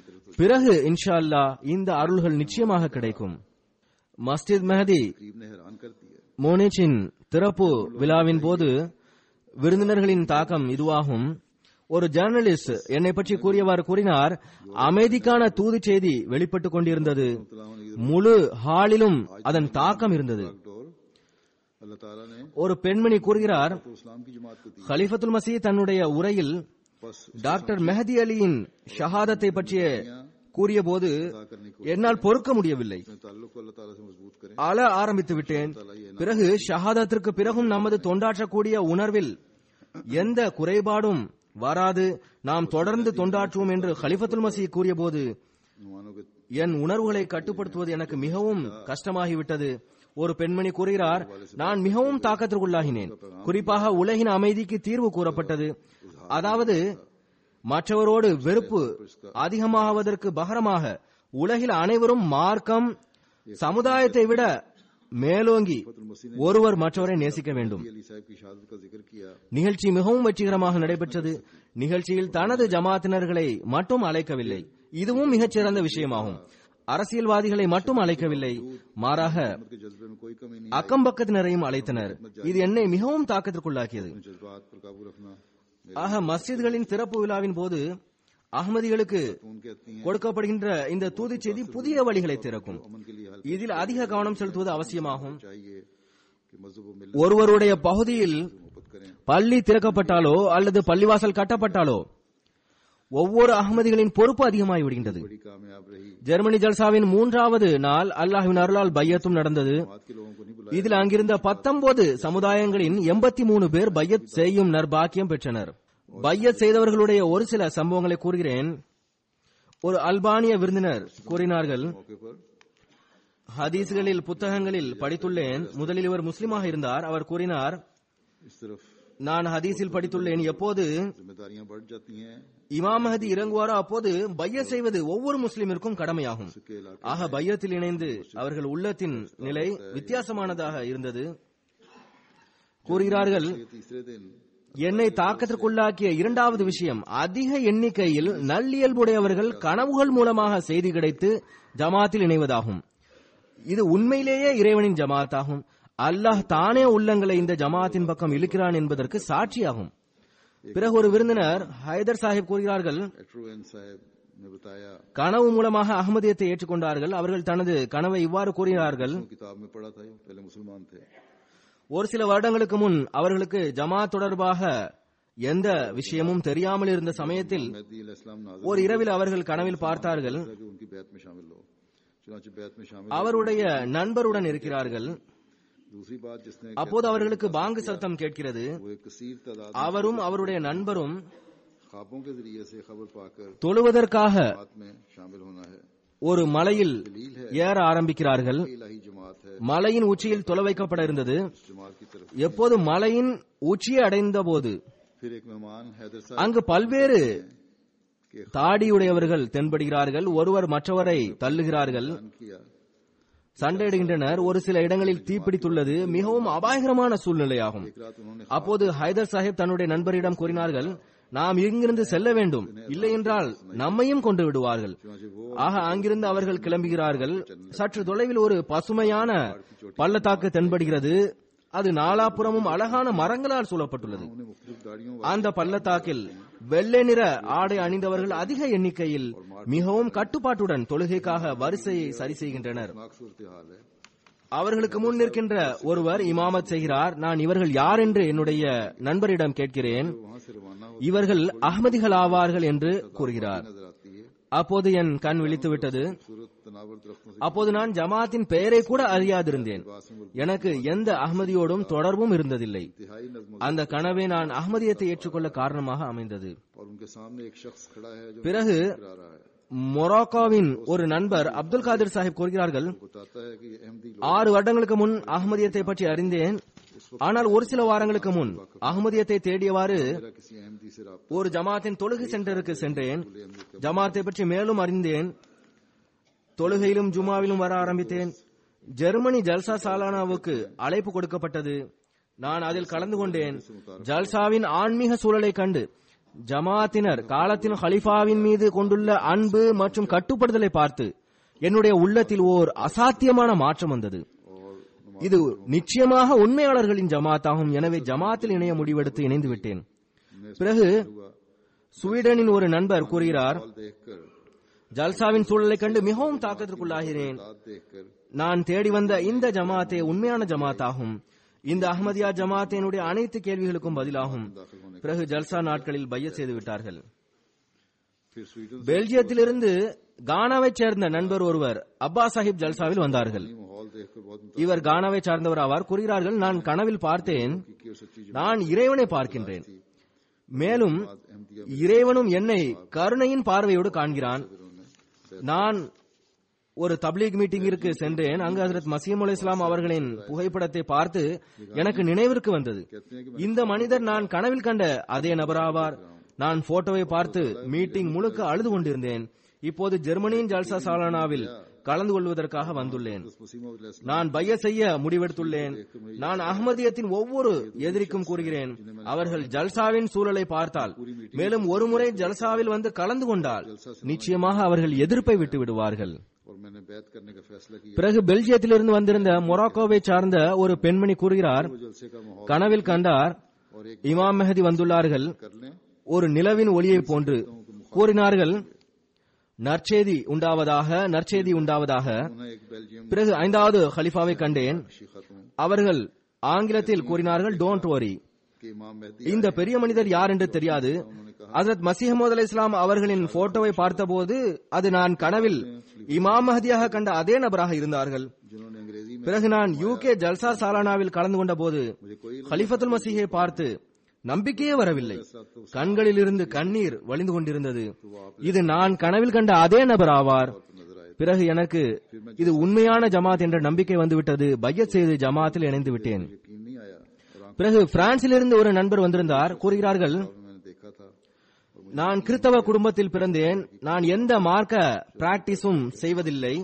பிறகு இன்ஷா அல்லாஹ் இந்த அருள்கள் நிச்சயமாக கிடைக்கும் மஸ்ஜித் மெஹதி करीब ने हैरान कर दिया மோனிச்சின் திறப்பு விழாவின் போது விருந்தினர்களின் தாக்கம் இதுவாகும் ஒரு ஜேர்னலிஸ்ட் என்னை பற்றி கூறியவாறு கூறினார் அமைதிக்கான தூது செய்தி வெளிப்பட்டுக் கொண்டிருந்தது முழு ஹாலிலும் அதன் தாக்கம் இருந்தது डोर अल्लाह ताला ने ஒரு பெண்மணி கூறுகிறார் तो इस्लाम की जमात को दी खलीफத்துல் மசீ தன்னுடைய உரையில் बस டாக்டர் மெஹதி அலியின் ஷஹாதத்தை பற்றிய கூறியபோது என்னால் பொறுக்க முடியவில்லை अपने ताल्लुक को अल्लाह ताला से मजबूत करें அழ ஆரம்பித்து விட்டேன் பிறகு ஷஹாதத்திற்கு பிறகும் நமது தொண்டாற்றக்கூடிய உணர்வில் எந்த குறைபாடும் வராது நாம் தொடர்ந்து தொண்டாற்றுவோம் என்று ஹலிஃபத்துல் மசீ கூறியபோது मानो के என் உணர்வுகளை கட்டுப்படுத்துவது எனக்கு மிகவும் கஷ்டமாகிவிட்டது ஒரு பெண்மணி கூறுகிறார் நான் மிகவும் தாக்கத்திற்குள்ளாகினேன் குறிப்பாக உலகின் அமைதிக்கு தீர்வு கூறப்பட்டது அதாவது மற்றவரோடு வெறுப்பு அதிகமாவதற்கு பகரமாக உலகில் அனைவரும் மார்க்கம் சமுதாயத்தை விட மேலோங்கி ஒருவர் மற்றவரை நேசிக்க வேண்டும் अली साहब की शहादत का जिक्र किया நிகழ்ச்சி மிகவும் வெற்றிகரமாக நடைபெற்றது நிகழ்ச்சியில் தனது ஜமாத்தினர்களை மட்டும் அழைக்கவில்லை இதுவும் மிகச்சிறந்த விஷயமாகும் அரசியல்வாதிகளை மட்டும் அழைக்கவில்லை மாறாக के जज्बे में कोई कमी नहीं அக்கம் பக்கத்தினரையும் அழைத்தனர் இது என்னை மிகவும் தாக்கத்திற்குள்ளாக்கியது जज्बात पर काबू रखना ஆக மஸ்ஜித்களின் திறப்பு விழாவின் போது அகமதிகளுக்கு उन कहती हैं கொடுக்கப்படுகின்ற இந்த தூது செய்தி புதிய வழிகளை திறக்கும் अमन के लिए हल இதில் அதிக கவனம் செலுத்துவது அவசியமாகும் चाहिए कि मजहब व मिलत ஒருவருடைய பகுதியில் मोहब्बत करें பள்ளி திறக்கப்பட்டாலோ அல்லது பள்ளிவாசல் கட்டப்பட்டாலோ ஒவ்வொரு அகமதிகளின் பொறுப்பு அதிகமாகி விடுகின்றது बड़ी कामयाब रही ஜெர்மனி ஜல்சாவின் மூன்றாவது நாள் அல்லாஹ்வின் அருளால் பையத்தும் நடந்தது बात के लोगों को नहीं बुलाया இதில் அங்கிருந்த பத்தொன்பது சமுதாயங்களின் எண்பத்தி மூணு பேர் பையத் செய்யும் நற்பாக்கியம் பெற்றனர் பையத் செய்தவர்களுடைய ஒரு சில சம்பவங்களை கூறுகிறேன் ஒரு அல்பானிய விருந்தினர் கூறினார்கள் मौके पर ஹதீஸ்களில் புத்தகங்களில் படித்துள்ளேன் முதலில் இவர் முஸ்லிமாக இருந்தார் அவர் கூறினார் इस तरफ நான் ஹதீஸில் படித்துள்ளேன் எப்போது जिम्मेदारियां बढ़ जाती हैं இமாம் மஹதி இறங்குவாரோ அப்போது பையத் செய்வது ஒவ்வொரு முஸ்லிமிற்கும் கடமையாகும் उसके इलाके ஆக பையத்தில் இணைந்து அவர்கள் உள்ளத்தின் நிலை வித்தியாசமானதாக இருந்தது கூறுகிறார்கள் के तीसरे दिन என்னை தாக்கத்திற்குள்ளாக்கிய இரண்டாவது விஷயம் அதிக எண்ணிக்கையில் நல்லியல்புடையவர்கள் கனவுகள் மூலமாக செய்தி கிடைத்து ஜமாத்தில் இணைவதாகும் இது உண்மையிலேயே இறைவனின் ஜமாத்தாகும் அல்லாஹ் தானே உள்ளங்களை இந்த ஜமாத்தின் பக்கம் இழுக்கிறான் என்பதற்கு சாட்சியாகும் பிறகு ஒரு விருந்தினர் ஹைதர் சாஹிப் கூறுகிறார்கள் एट्रोवेन साहब ने बताया கனவு மூலமாக அகமதியத்தை ஏற்றுக்கொண்டார்கள் அவர்கள் தனது கனவை இவ்வாறு கூறினார்கள் वो किताब में पढ़ा था ये पहले मुसलमान थे ஒரு சில வருடங்களுக்கு முன் அவர்களுக்கு ஜமாத் தொடர்பாக எந்த விஷயமும் தெரியாமல் இருந்த சமயத்தில் मेहदी इस्लाम नाज़र ஒரு இரவில் அவர்கள் கனவில் பார்த்தார்கள் था कि उनकी बैत में शामिल हो चुनाचे बैत में शामिल அவருடைய நண்பருடன் இருக்கிறார்கள் दूसरी बात जिसने அப்போது அவர்களுக்கு பாங்கு சத்தம் கேட்கிறது वो एक कसीर तादाद அவரும் அவருடைய நண்பரும் ख्वाबों के जरिए से खबर पाकर தொழுவதற்காக बात में शामिल होना है ஒரு மலையில் ஏற ஆரம்பிக்கிறார்கள் इलाही जमात है மலையின் உச்சியில் தொலை வைக்கப்பட இருந்தது इस जमात की तरफ எப்போது மலையின் உச்சியை அடைந்த போது फिर एक मेहमान हैदर साहब அங்கு பல்வேறு के தாடியுடையவர்கள் தென்படுகிறார்கள் ஒருவர் மற்றவரை தள்ளுகிறார்கள் खान किया சண்டையிடுகின்றனர் ஒரு சில இடங்களில் தீப்பிடித்துள்ளது மிகவும் அபாயகரமான சூழ்நிலையாகும் एक रात उन्होंने அப்போது ஹைதர் சாஹிப் தன்னுடைய நண்பரிடம் கூறினார்கள் நாம் இங்கிருந்து செல்ல வேண்டும் இல்லை என்றால் நம்மையும் கொண்டு விடுவார்கள் चुनाचे वो ஆக அங்கிருந்து அவர்கள் கிளம்புகிறார்கள் சற்று தொலைவில் ஒரு பசுமையான பள்ளத்தாக்கு தென்படுகிறது அது நாலாபுறமும் அழகான மரங்களால் சூழப்பட்டுள்ளது उन्हें मुख्तलिफ दाड़ियों அந்த பள்ளத்தாக்கில் வெள்ளை நிற ஆடை அணிந்தவர்கள் அதிக எண்ணிக்கையில் மிகவும் கட்டுப்பாட்டுடன் தொழுகைக்காக வரிசையை சரி செய்கின்றனர் नाक सूरत हाल है அவர்களுக்கு முன் நிற்கின்ற ஒருவர் இமாமத் செய்கிறார் நான் இவர்கள் யார் என்று என்னுடைய நண்பரிடம் கேட்கிறேன் वहां से रवाना हो இவர்கள் அகமதிகள் ஆவார்கள் என்று கூறுகிறார் नजर आती है அப்போது என் கண் விழித்து விட்டது सूरत तनावर दरख्तों से அப்போது நான் ஜமாத்தின் பெயரை கூட அறியாதிருந்தேன் எனக்கு எந்த அகமதியோடும் தொடர்பும் இருந்ததில்லை इंतहाई नज्म அந்த கனவை நான் அகமதியத்தை ஏற்றுக்கொள்ள காரணமாக அமைந்தது और उनके सामने एक शख्स खड़ा है जो பிறகு करा रहा है மொராக்கோவின் ஒரு நண்பர் அப்துல் காதிர் சாஹிப் கூறுகிறார்கள் बताता है कि ये अहमदी लोग ஆறு வருடங்களுக்கு முன் அகமதியத்தை பற்றி அறிந்தேன் ஆனால் ஒரு சில வாரங்களுக்கு முன் அகமதியத்தை தேடியவாறு मेरा किसी अहमदी से रहा ஒரு ஜமாத்தின் தொழுகை சென்டருக்கு சென்றேன் ஜமாத்தை பற்றி மேலும் அறிந்தேன் தொழுகையிலும் ஜுமாவிலும் வர ஆரம்பித்தேன் ஜெர்மனி ஜல்சா சாலானாவுக்கு அழைப்பு கொடுக்கப்பட்டது நான் அதில் கலந்து கொண்டேன் ஜல்சாவின் ஆன்மீக சூழலை கண்டு ஜமாத்தினர் காலத்தின் ஹலிஃபாவின் மீது கொண்டுள்ள அன்பு மற்றும் கட்டுப்படுதலை பார்த்து என்னுடைய உள்ளத்தில் ஓர் அசாத்தியமான மாற்றம் வந்தது இது நிச்சயமாக உண்மையாளர்களின் ஜமாத்தாகும் எனவே ஜமாத்தில் இணைய முடிவெடுத்து இணைந்து விட்டேன் பிறகு ஸ்வீடனின் ஒரு நண்பர் கூறுகிறார் माहौल देखकर ஜல்சாவின் சூழலை கண்டு மிகவும் தாக்கத்திற்குள்ளாகிறேன் हाथ देखकर நான் தேடி வந்த இந்த ஜமாத்தே உண்மையான ஜமாத்தாகும் இந்த அஹ்மதியா ஜமாத் என்னுடைய அனைத்து கேள்விகளுக்கும் பதிலாகும் दाखिल होने பிறகு ஜல்சா நாட்களில் பையத் செய்து விட்டார்கள் फिर स्वीडन பெல்ஜியத்திலிருந்து கானாவைச் சேர்ந்த நண்பர் ஒருவர் அப்பா சாஹிப் ஜல்சாவில் வந்தார்கள் से माहौल देखकर बहुत இவர் கானாவை சார்ந்தவர் ஆவார் கூறுகிறார்கள் நான் கனவில் பார்த்தேன் मुतकी और सच्ची நான் இறைவனை பார்க்கின்றேன் மேலும் अहमदिया இறைவனும் என்னை கருணையின் பார்வையோடு காண்கிறான் நான் ஒரு தப்லீக் மீட்டிங்கிற்கு சென்றேன் அங்கு ஹசரத் மசீம் அலி இஸ்லாம் அவர்களின் புகைப்படத்தை பார்த்து எனக்கு நினைவிற்கு வந்தது இந்த மனிதர் நான் கனவில் கண்ட அதே நபராவார் நான் போட்டோவை பார்த்து மீட்டிங் முழுக்க அழுது கொண்டிருந்தேன் இப்போது ஜெர்மனியின் ஜல்சா சாலானாவில் கலந்து கொள்வதற்காக வந்துள்ளேன் मुसीम और நான் பைய செய்ய முடிவெடுத்துள்ளேன் நான் அகமதியத்தின் ஒவ்வொரு எதிரிக்கும் கூறுகிறேன் அவர்கள் ஜல்சாவின் சூழலை பார்த்தால் மேலும் ஒருமுறை ஜல்சாவில் வந்து கலந்து கொண்டால் நிச்சயமாக அவர்கள் எதிர்ப்பை விட்டு விடுவார்கள் और मैंने बैत करने का फैसला किया பிறகு பெல்ஜியத்திலிருந்து வந்திருந்த மொராக்கோவை சார்ந்த ஒரு பெண்மணி கூறுகிறார் वो जलसे का माहौल கனவில் கண்டார் और एक இமாம் மெஹதி வந்துள்ளார்கள் कर लें ஒரு நிலவின் ஒளியை போன்று கூறினார்கள் நற்செய்தி உண்டாவதாக நற்செய்தி உண்டாவதாக उन्हें एक बेल्जियम பிறகு ஐந்தாவது ஹலிஃபாவை கண்டேன் शी खातून அவர்கள் ஆங்கிலத்தில் கூறினார்கள் டோன்ட் வரி के इमाम मेहदी இந்த பெரிய மனிதர் யார் என்று தெரியாது ஹசரத் மசீஹமது அலி இஸ்லாம் அவர்களின் போட்டோவை பார்த்தபோது அது நான் கனவில் இமாம் மஹதியாக கண்ட அதே நபராக இருந்தார்கள் जिन्होंने अंग्रेजी में பிறகு நான் யூகே ஜல்சா சாலானாவில் கலந்து கொண்ட போது मुझे कोई ஹலிஃபத்துல் மசீஹை பார்த்து நம்பிக்கையே வரவில்லை கண்களில் இருந்து கண்ணீர் வழிந்து கொண்டிருந்தது இது நான் கனவில் கண்ட அதே நபர் ஆவார் नजर आए பிறகு எனக்கு இது உண்மையான ஜமாத் என்ற நம்பிக்கை வந்துவிட்டது பையத் செய்து ஜமாத்தில் இணைந்து விட்டேன் यकीन नहीं आया और आंखों பிறகு பிரான்சிலிருந்து ஒரு நண்பர் வந்திருந்தார் கூறுகிறார்கள் में मैंने देखा था और நான் கிறிஸ்தவ குடும்பத்தில் பிறந்தேன் நான் எந்த மார்க்க பிராக்டிஸும் செய்வதில்லை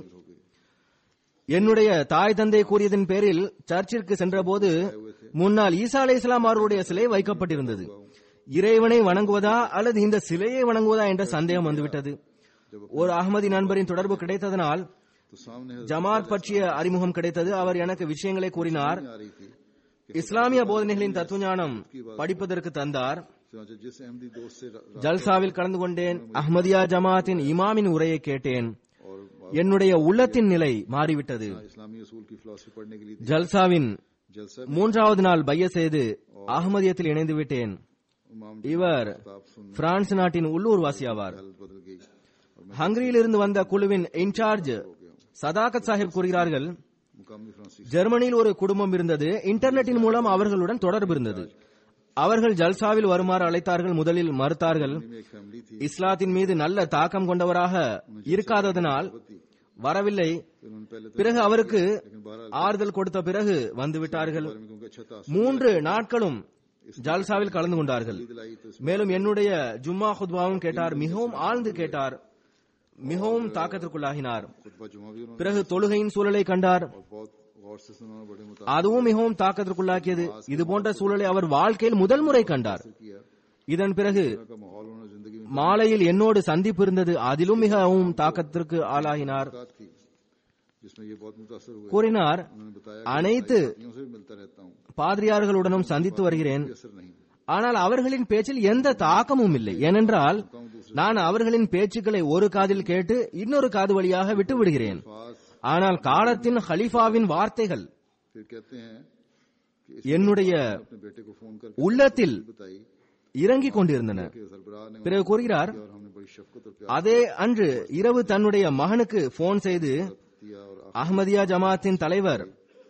என்னுடைய தாய் தந்தை கூறியதன் பேரில் சர்ச்சிற்கு சென்றபோது முன்னால் ஈசா அலை இஸ்லாம் அவர்களுடைய சிலை வைக்கப்பட்டிருந்தது இறைவனை வணங்குவதா அல்லது இந்த சிலையை வணங்குவதா என்ற சந்தேகம் வந்துவிட்டது ஒரு அகமதி நண்பரின் தொடர்பு கிடைத்ததனால் तो सामने ஜமாத் பற்றிய அறிமுகம் கிடைத்தது அவர் எனக்கு விஷயங்களை கூறினார் आ रही थी இஸ்லாமிய போதனைகளின் தத்துவஞானம் படிப்பதற்கு தந்தார் चुनांचे जिस अहमदी दोस्त से रा- रा- ஜல்சாவில் கலந்து கொண்டேன் அஹ்மதியா ஜமாத்தின் இமாமின் உரையை கேட்டேன் और என்னுடைய உள்ளத்தின் நிலை மாறிவிட்டது इस्लामी असूल की फिलोसफी पढ़ने के लिए ஜல்சாவின் जलसा மூன்றாவது நாள் பைய செய்து அகமதியத்தில் இணைந்து விட்டேன் इमाम இவர் किताब सुन பிரான்ஸ் நாட்டின் உள்ளூர் வாசியாவார் हालत बदल गई और मैं ஹங்கரியிலிருந்து வந்த குழுவின் இன்சார்ஜ் சதாகத் சாஹிப் கூறுகிறார்கள் मुकामी फ्रांसीसी ஜெர்மனியில் ஒரு குடும்பம் இருந்தது இன்டர்நெட்டின் மூலம் அவர்களுடன் தொடர்பு இருந்தது அவர்கள் ஜல்சாவில் வருமாறு அழைத்தார்கள் முதலில் மறுத்தார்கள் में एक फैमिली थी இஸ்லாத்தின் மீது நல்ல தாக்கம் கொண்டவராக இருக்காததனால் வரவில்லை फिर उन्होंने पहले तो பிறகு அவருக்கு लेकिन बहरहाल ஆறுதல் கொடுத்த பிறகு வந்து விட்டார்கள் बारे में क्योंकि अच्छा था மூன்று நாட்களும் ஜல்சாவில் கலந்து கொண்டார்கள் दिलाई तो மேலும் என்னுடைய ஜும்மா குத்பாவும் கேட்டார் மிகவும் ஆழ்ந்து கேட்டார் மிகவும் தாக்கத்திற்குள்ளாகினார் खुतबा जुमा भी उन्होंने பிறகு தொழுகையின் சூழலை கண்டார் और बहुत गौर से सुना बड़े मुताबिक அதுவும் மிகவும் தாக்கத்திற்குள்ளாக்கியது இது போன்ற சூழலை அவர் வாழ்க்கையில் முதல் முறை கண்டார் किया இதன் பிறகு का माहौल उन्होंने जिंदगी में மாலையில் என்னோடு சந்திப்பு இருந்தது அதிலும் மிகவும் தாக்கத்திற்கு ஆளாகினார் मुलाकात की जिसमें ये बहुत मुतासर हुए கூறினார் उन्होंने बताया அனைத்து साथियों से भी मिलता रहता हूँ பாதிரியார்களுடனும் சந்தித்து வருகிறேன் कोई असर नहीं ஆனால் அவர்களின் பேச்சில் எந்த தாக்கமும் இல்லை ஏனென்றால் நான் அவர்களின் பேச்சுக்களை ஒரு காதில் கேட்டு இன்னொரு காது வழியாக விட்டு விடுகிறேன் फास ஆனால் காலத்தின் ஹலிஃபாவின் வார்த்தைகள் फिर कहते हैं कि इस என்னுடைய अपने बेटे को फोन करके உள்ளத்தில் बताई இறங்கிக் கொண்டிருந்தன कि सरबराह ने பிறகு கூறுகிறார் और हमने बड़ी शफकत और प्यार அதே அன்று இரவு தன்னுடைய மகனுக்கு போன் செய்து दिया और அஹ்மதியா ஜமாத்தின் தலைவர்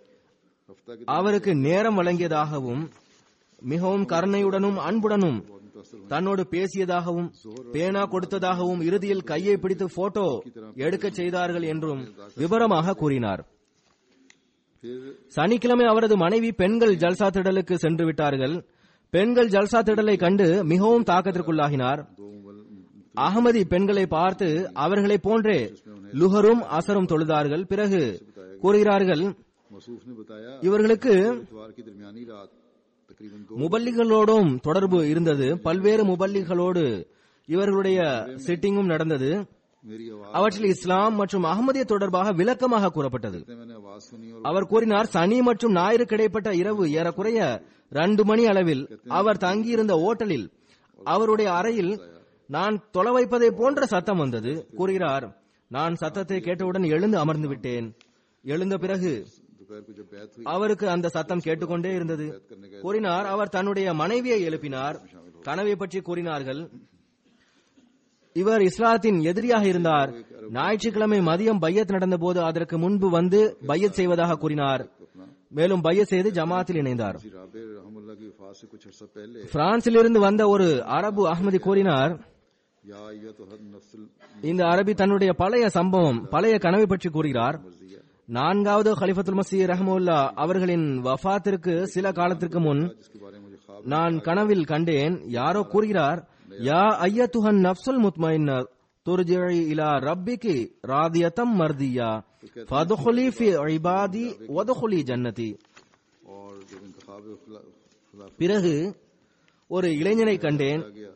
हफ्ता के அவருக்கு நேரம் வழங்கியதாகவும் மிகவும் கருணையுடனும் அன்புடனும் बहुत मुतासर हुए தன்னோடு பேசியதாகவும் பேனா கொடுத்ததாகவும் இறுதியில் கையை பிடித்து போட்டோ எடுக்கச் செய்தார்கள் என்றும் விவரமாக கூறினார் फिर சனிக்கிழமை அவரது மனைவி பெண்கள் ஜல்சா திடலுக்கு சென்று விட்டார்கள் பெண்கள் ஜல்சா திடலை கண்டு மிகவும் தாக்கத்திற்குள்ளாகினார் दो मुबल அகமதி பெண்களை பார்த்து அவர்களைப் போன்றே லுஹரும் அசரும் தொழுதார்கள் பிறகு கூறுகிறார்கள் मसूफ ने बताया இவர்களுக்கு इतवार की दरमियानी रात तकरीबन दो முபல்லிகளோடும் தொடர்பு இருந்தது பல்வேறு முபல்லிகளோடு இவர்களுடைய சிட்டிங்கும் நடந்தது मेरी आवाज அவற்றில் இஸ்லாம் மற்றும் அகமதிய தொடர்பாக விளக்கமாக கூறப்பட்டது से मैंने आवाज सुनी और அவர் கூறினார் சனி மற்றும் ஞாயிறு கிடைப்பட்ட இரவு ஏறக்குறைய ரெண்டு மணி அளவில் அவர் தங்கியிருந்த ஓட்டலில் அவருடைய அறையில் நான் தொலை வைப்பதை போன்ற சத்தம் வந்தது கூறுகிறார் நான் சத்தத்தை கேட்டவுடன் எழுந்து அமர்ந்து விட்டேன் எழுந்த பிறகு दोपहर को जब बैत हुई அவருக்கு அந்த சத்தம் கேட்டுக்கொண்டே இருந்தது கூறினார் அவர் தன்னுடைய மனைவியை எழுப்பினார் கனவை பற்றி கூறினார்கள் இவர் இஸ்லாத்தின் எதிரியாக இருந்தார் ஞாயிற்றுக்கிழமை மதியம் பையத் நடந்தபோது அதற்கு முன்பு வந்து பையத் செய்வதாக கூறினார் மேலும் பையத் செய்து ஜமாத்தில் இணைந்தார் किसी राबे रहमुल्लाह की वफात से कुछ अर्सा पहले பிரான்சிலிருந்து வந்த ஒரு அரபு அகமதி கூறினார் या ये तो हद नफ्सल இந்த அரபி தன்னுடைய பழைய சம்பவம் பழைய கனவை பற்றி கூறுகிறார் मर्जिया நான்காவது ஹலிஃபத்துல் மசீ ரஹமுல்லா அவர்களின் வஃபாத்திற்கு சில காலத்திற்கு முன் जिसके बारे में मुझे ख्वाब நான் கனவில் கண்டேன் யாரோ கூறுகிறார் யா ஐயத்துஹன் நப்சுல் முத்மைன் துர்ஜிஇ இலா ரப்பிகி ராதியத்தம் மர்தியா ஃபதுகுலி ஃபி இபாதி வதுகுலி ஜன்னதி और जब इंतखाब खुला खुला பிறகு ஒரு இளைஞனை கண்டேன் गया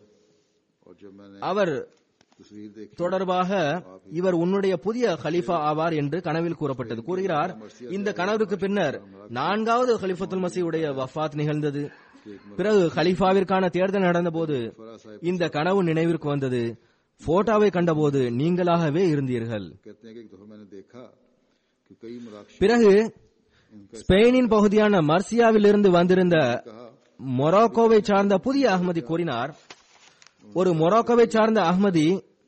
और जब मैंने அவர் तस्वीर देखी தொடர்பாக இவர் உன்னுடைய புதிய கலீஃபா ஆவார் என்று கனவில் கூறப்பட்டது கூறுகிறார் இந்த கனவுக்கு பின்னர் நான்காவது கலிஃபத்துல் மசீவுடைய வஃபாத் நிகழ்ந்தது பிறகு கலீஃபாவிற்கான தேர்தல் நடந்தபோது இந்த கனவு நினைவிற்கு வந்தது போட்டோவை கண்டபோது நீங்களாகவே இருந்தீர்கள் कहते हैं कि एक दफा मैंने देखा कि कई मराकश பிறகு ஸ்பெயினின் பகுதியான மர்சியாவிலிருந்து வந்திருந்த மொராக்கோவை சார்ந்த புதிய அகமதி கூறினார் ஒரு மொராக்கோவை சார்ந்த அகமதி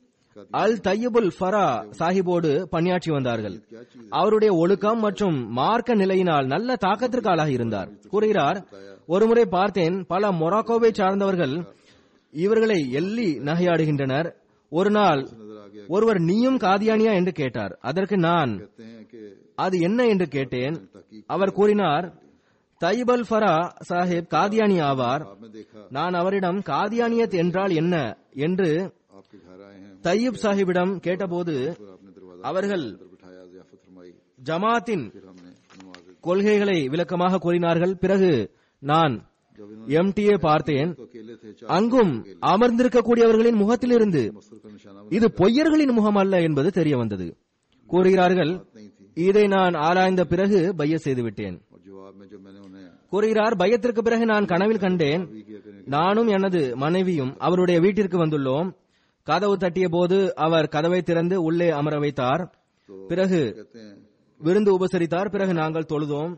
அல் தையபுல் ஃபரா சாஹிபோடு பணியாற்றி வந்தார்கள் அவருடைய ஒழுக்கம் மற்றும் மார்க்க நிலையினால் நல்ல தாக்கத்திற்கு ஆளாகி இருந்தார் கூறுகிறார் ஒருமுறை பார்த்தேன் பல மொராக்கோவை சார்ந்தவர்கள் இவர்களை எள்ளி நகையாடுகின்றனர் ஒரு நாள் नजर आ गया ஒருவர் நீயும் காதியானியா என்று கேட்டார் அதற்கு நான் कहते हैं कि அது என்ன என்று கேட்டேன் அவர் கூறினார் தைபல் ஃபரா சாஹிப் காதியானி ஆவார் आपने देखा நான் அவரிடம் காதியானியத் என்றால் என்ன என்று आपके घर आए हैं தையீப் சாஹிபிடம் கேட்டபோது फिर आपने दरवाजा அவர்கள் अंदर बिठाया जियाफत फरमाई ஜமாத்தின் फिर हमने नमाज கொள்கைகளை விளக்கமாக கூறினார்கள் பிறகு நான் जब எம்டிஏ பார்த்தேன் तो अकेले थे चार அங்கும் அமர்ந்திருக்கக்கூடியவர்களின் முகத்திலிருந்து मसूर का निशाना இது பொய்யர்களின் முகம் அல்ல என்பது தெரிய வந்தது கூறுகிறார்கள் नहीं थी இதை நான் ஆராய்ந்த பிறகு பைய செய்துவிட்டேன் और जवाब में जब मैंने उन्हें கூறுகிறார் பயத்திற்கு பிறகு நான் கனவில் கண்டேன் भी किया करने நானும் எனது மனைவியும் அவருடைய வீட்டிற்கு வந்துள்ளோம் கதவு தட்டிய போது அவர் கதவை திறந்து உள்ளே அமர வைத்தார் பிறகு कहते हैं விருந்து உபசரித்தார் பிறகு நாங்கள் தொழுதோம்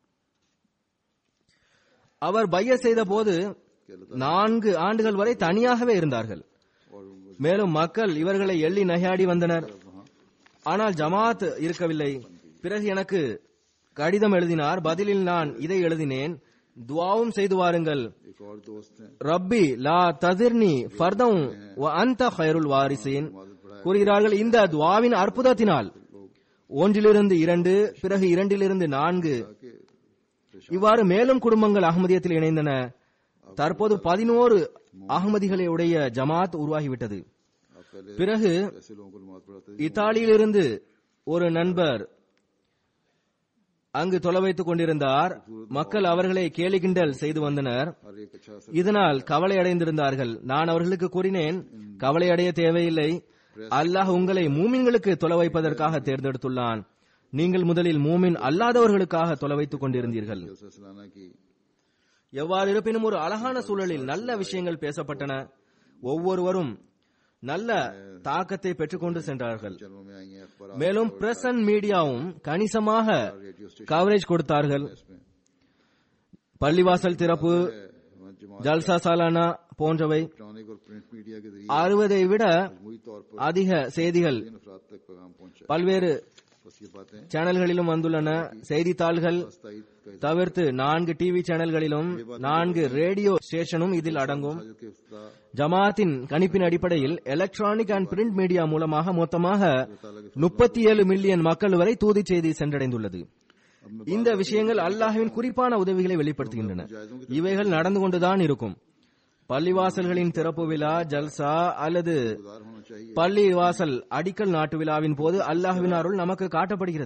அவர் பைய செய்த போது நான்கு ஆண்டுகள் வரை தனியாகவே இருந்தார்கள் और மேலும் மக்கள் இவர்களை எள்ளி நகையாடி வந்தனர் ஆனால் ஜமாத் இருக்கவில்லை பிறகு எனக்கு கடிதம் எழுதினார் பதிலில் நான் இதை எழுதினேன் துவாவும் செய்து வாருங்கள் एक और दोस्त हैं ரப்பி லா ததிர்னி ஃபர்தம் வ அன்த ஹைருல் வாரிசீன் கூறுகிறார்கள் இந்த துவாவின் அற்புதத்தினால் ஒன்றிலிருந்து இரண்டு பிறகு இரண்டிலிருந்து நான்கு இவ்வாறு மேலும் குடும்பங்கள் அகமதியத்தில் இணைந்தன தற்போது பதினோரு அகமதிகளை உடைய ஜமாத் உருவாகிவிட்டது आप पहले பிறகு ऐसे लोगों को नमाज पढ़ाते थे இத்தாலியிலிருந்து ஒரு நண்பர் அங்கு தொலை வைத்துக் கொண்டிருந்தார் மக்கள் அவர்களை கேலி கிண்டல் செய்து வந்தனர் हर एक अच्छा असर இதனால் கவலை அடைந்திருந்தார்கள் நான் அவர்களுக்கு கூறினேன் கவலை அடைய தேவையில்லை அல்லாஹ் உங்களை மூமின்களுக்கு தொலை வைப்பதற்காக தேர்ந்தெடுத்துள்ளான் நீங்கள் முதலில் மூமின் அல்லாதவர்களுக்காக தொலை வைத்துக் கொண்டிருந்தீர்கள் जलसा सलाना की எவ்வாறு இருப்பினும் ஒரு அழகான சூழலில் நல்ல விஷயங்கள் பேசப்பட்டன ஒவ்வொருவரும் நல்ல தாக்கத்தை பெற்றுக்கொண்டு சென்றார்கள் चैनलों में आई हैं अखबार மேலும் பிரஸ் அண்ட் மீடியாவும் கணிசமாக கவரேஜ் கொடுத்தார்கள் में பள்ளிவாசல் திறப்பு जमात ஜல்சா சாலானா போன்றவை इलेक्ट्रॉनिक और प्रिंट मीडिया के जरिए அறுபதை விட मुई तौर पर அதிக செய்திகள் इन अफराद तक पैगाम पहुंचा பல்வேறு बस ये बातें சேனல்களிலும் வந்துள்ளன செய்தித்தாள்கள் मुस्तैद का தவிர்த்து நான்கு டிவி சேனல்களிலும் நான்கு ரேடியோ ஸ்டேஷனும் இதில் அடங்கும் इजाजत के इफ्ता ஜமாத்தின் கணிப்பின் அடிப்படையில் எலக்ட்ரானிக் அண்ட் பிரிண்ட் மீடியா மூலமாக மொத்தமாக முப்பத்தி ஏழு மில்லியன் மக்கள் வரை தூதி செய்தி சென்றடைந்துள்ளது இந்த விஷயங்கள் அல்லாஹ்வின் குறிப்பான உதவிகளை வெளிப்படுத்துகின்றன இவைகள் நடந்து கொண்டுதான் இருக்கும் பள்ளிவாசல்களின் திறப்பு விழா ஜல்சா அல்லது गुजार होना चाहिए பள்ளி வாசல் அடிக்கல் நாட்டு விழாவின் போது அல்லாஹ்வின் அருள் நமக்கு காட்டப்படுகிறது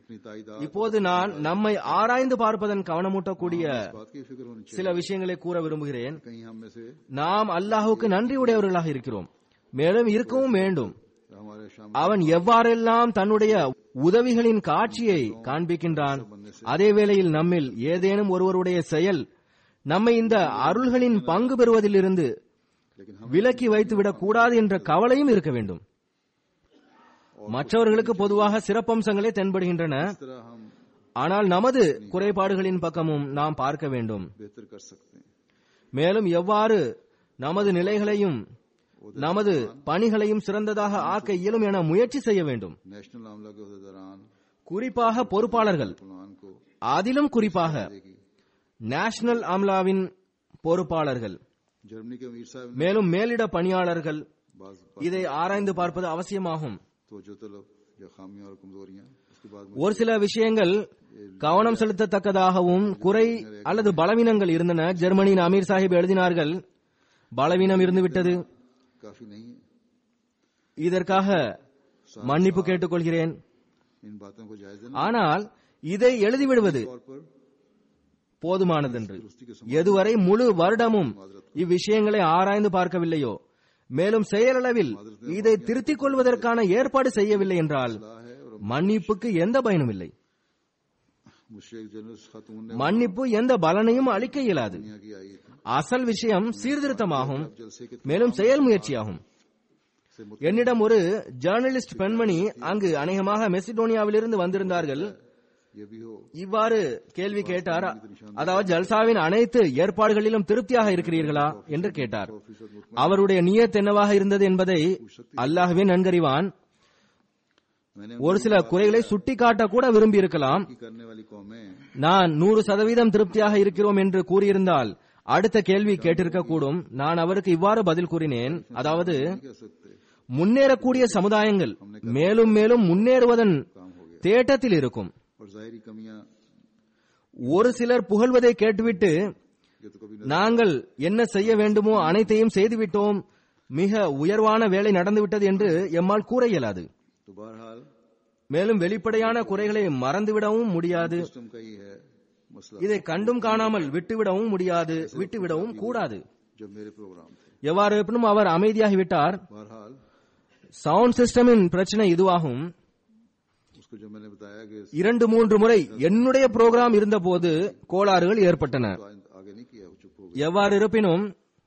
अपनी ताइदाद இப்போது நான் நம்மை ஆராய்ந்து பார்ப்பதன் கவனமூட்டக்கூடிய इस बात की फिक्र होनी चाहिए சில விஷயங்களை கூற விரும்புகிறேன் कहीं हम में से நாம் அல்லாஹுக்கு நன்றி உடையவர்களாக இருக்கிறோம் மேலும் இருக்கவும் வேண்டும் हमारे शाम அவன் எவ்வாறெல்லாம் தன்னுடைய உதவிகளின் காட்சியை காண்பிக்கின்றான் அதே வேளையில் நம்மில் ஏதேனும் ஒருவருடைய செயல் நம்மை இந்த அருள்களின் பங்கு பெறுவதிலிருந்து लेकिन விலக்கி வைத்துவிடக் கூடாது என்ற கவலையும் இருக்க வேண்டும் மற்றவர்களுக்கு பொதுவாக சிறப்பம்சங்களே தென்படுகின்றன इस तरह हम ஆனால் நமது குறைபாடுகளின் பக்கமும் நாம் பார்க்க வேண்டும் बेहतर कर सकते हैं மேலும் எவ்வாறு நமது நிலைகளையும் நமது பணிகளையும் சிறந்ததாக ஆக்க இயலும் என முயற்சி செய்ய வேண்டும் नेशनल आमला के उहदे दौरान குறிப்பாக பொறுப்பாளர்கள் फुलवान को அதிலும் குறிப்பாக देगी நேஷனல் ஆம்லாவின் பொறுப்பாளர்கள் जर्मनी के अमीर साहब மேலும் மேலிட பணியாளர்கள் बाज இதை ஆராய்ந்து பார்ப்பது அவசியமாகும் तो जो तलब या खामियां और कमजोरियां उसके बाद ஒரு சில விஷயங்கள் கவனம் செலுத்தத்தக்கதாகவும் குறை அல்லது பலவீனங்கள் இருந்தன ஜெர்மனியின் அமீர் சாஹிப் எழுதினார்கள் பலவீனம் இருந்துவிட்டது काफी नहीं है இதற்காக மன்னிப்பு கேட்டுக்கொள்கிறேன் इन बातों को जायजे न ஆனால் இதை எழுதிவிடுவது तौर पर போதுமானதென்று எதுவரை முழு வருடமும் இவ்விஷயங்களை ஆராய்ந்து பார்க்கவில்லையோ மேலும் செயலளவில் இதை திருத்திக் கொள்வதற்கான ஏற்பாடு செய்யவில்லை என்றால் सलाह है और மன்னிப்புக்கு எந்த பயனும் இல்லை मुशरक जनरल खातून ने மன்னிப்பு எந்த பலனையும் அளிக்க இயலாது दुनिया की आई थी அசல் விஷயம் சீர்திருத்தமாகும் जलसे के மேலும் செயல் முயற்சியாகும் से मुत- என்னிடம் ஒரு ஜேர்னலிஸ்ட் பெண்மணி அங்கு அநேகமாக மெசிடோனியாவிலிருந்து வந்திருந்தார்கள் ये भी हो இவ்வாறு கேள்வி கேட்டார் அதாவது ஜல்சாவின் அனைத்து ஏற்பாடுகளிலும் திருப்தியாக இருக்கிறீர்களா என்று கேட்டார் அவருடைய நியத் என்னவாக இருந்தது என்பதை அல்லாஹ்வே நன்கறிவான் मैंने ஒரு சில குறைகளை சுட்டிக்காட்ட கூட விரும்பி இருக்கலாம் उनकी करने वाली कौमें நான் நூறு சதவீதம் திருப்தியாக இருக்கிறோம் என்று கூறியிருந்தால் அடுத்த கேள்வி கேட்டிருக்க கூடும் நான் அவருக்கு இவ்வாறு பதில் கூறினேன் அதாவது नहीं कह सकते முன்னேறக்கூடிய சமுதாயங்கள் மேலும் மேலும் முன்னேறுவதன் काम हो गया தேட்டத்தில் இருக்கும் और जाहिरी कमियां ஒரு சிலர் புகழ்வதை கேட்டுவிட்டு ये तो कभी நாங்கள் என்ன செய்ய வேண்டுமோ அனைத்தையும் செய்துவிட்டோம் மிக உயர்வான வேலை நடந்துவிட்டது என்று எம்மால் கூற இயலாது तो बहरहाल மேலும் வெளிப்படையான குறைகளை மறந்துவிடவும் முடியாது सिस्टम का ही है मसला இதை கண்டும் காணாமல் விட்டுவிடவும் முடியாது விட்டுவிடவும் கூடாது जब मेरे प्रोग्राम थे எவ்வாறு இருப்பினும் அவர் அமைதியாகிவிட்டார் बहरहाल சவுண்ட் சிஸ்டமின் பிரச்சனை இதுவாகும் उसको जब मैंने बताया कि இரண்டு மூன்று முறை என்னுடைய புரோகிராம் இருந்தபோது கோளாறுகள் ஏற்பட்டன तो आगे नहीं किया वो चुप हो गया எவ்வாறு இருப்பினும்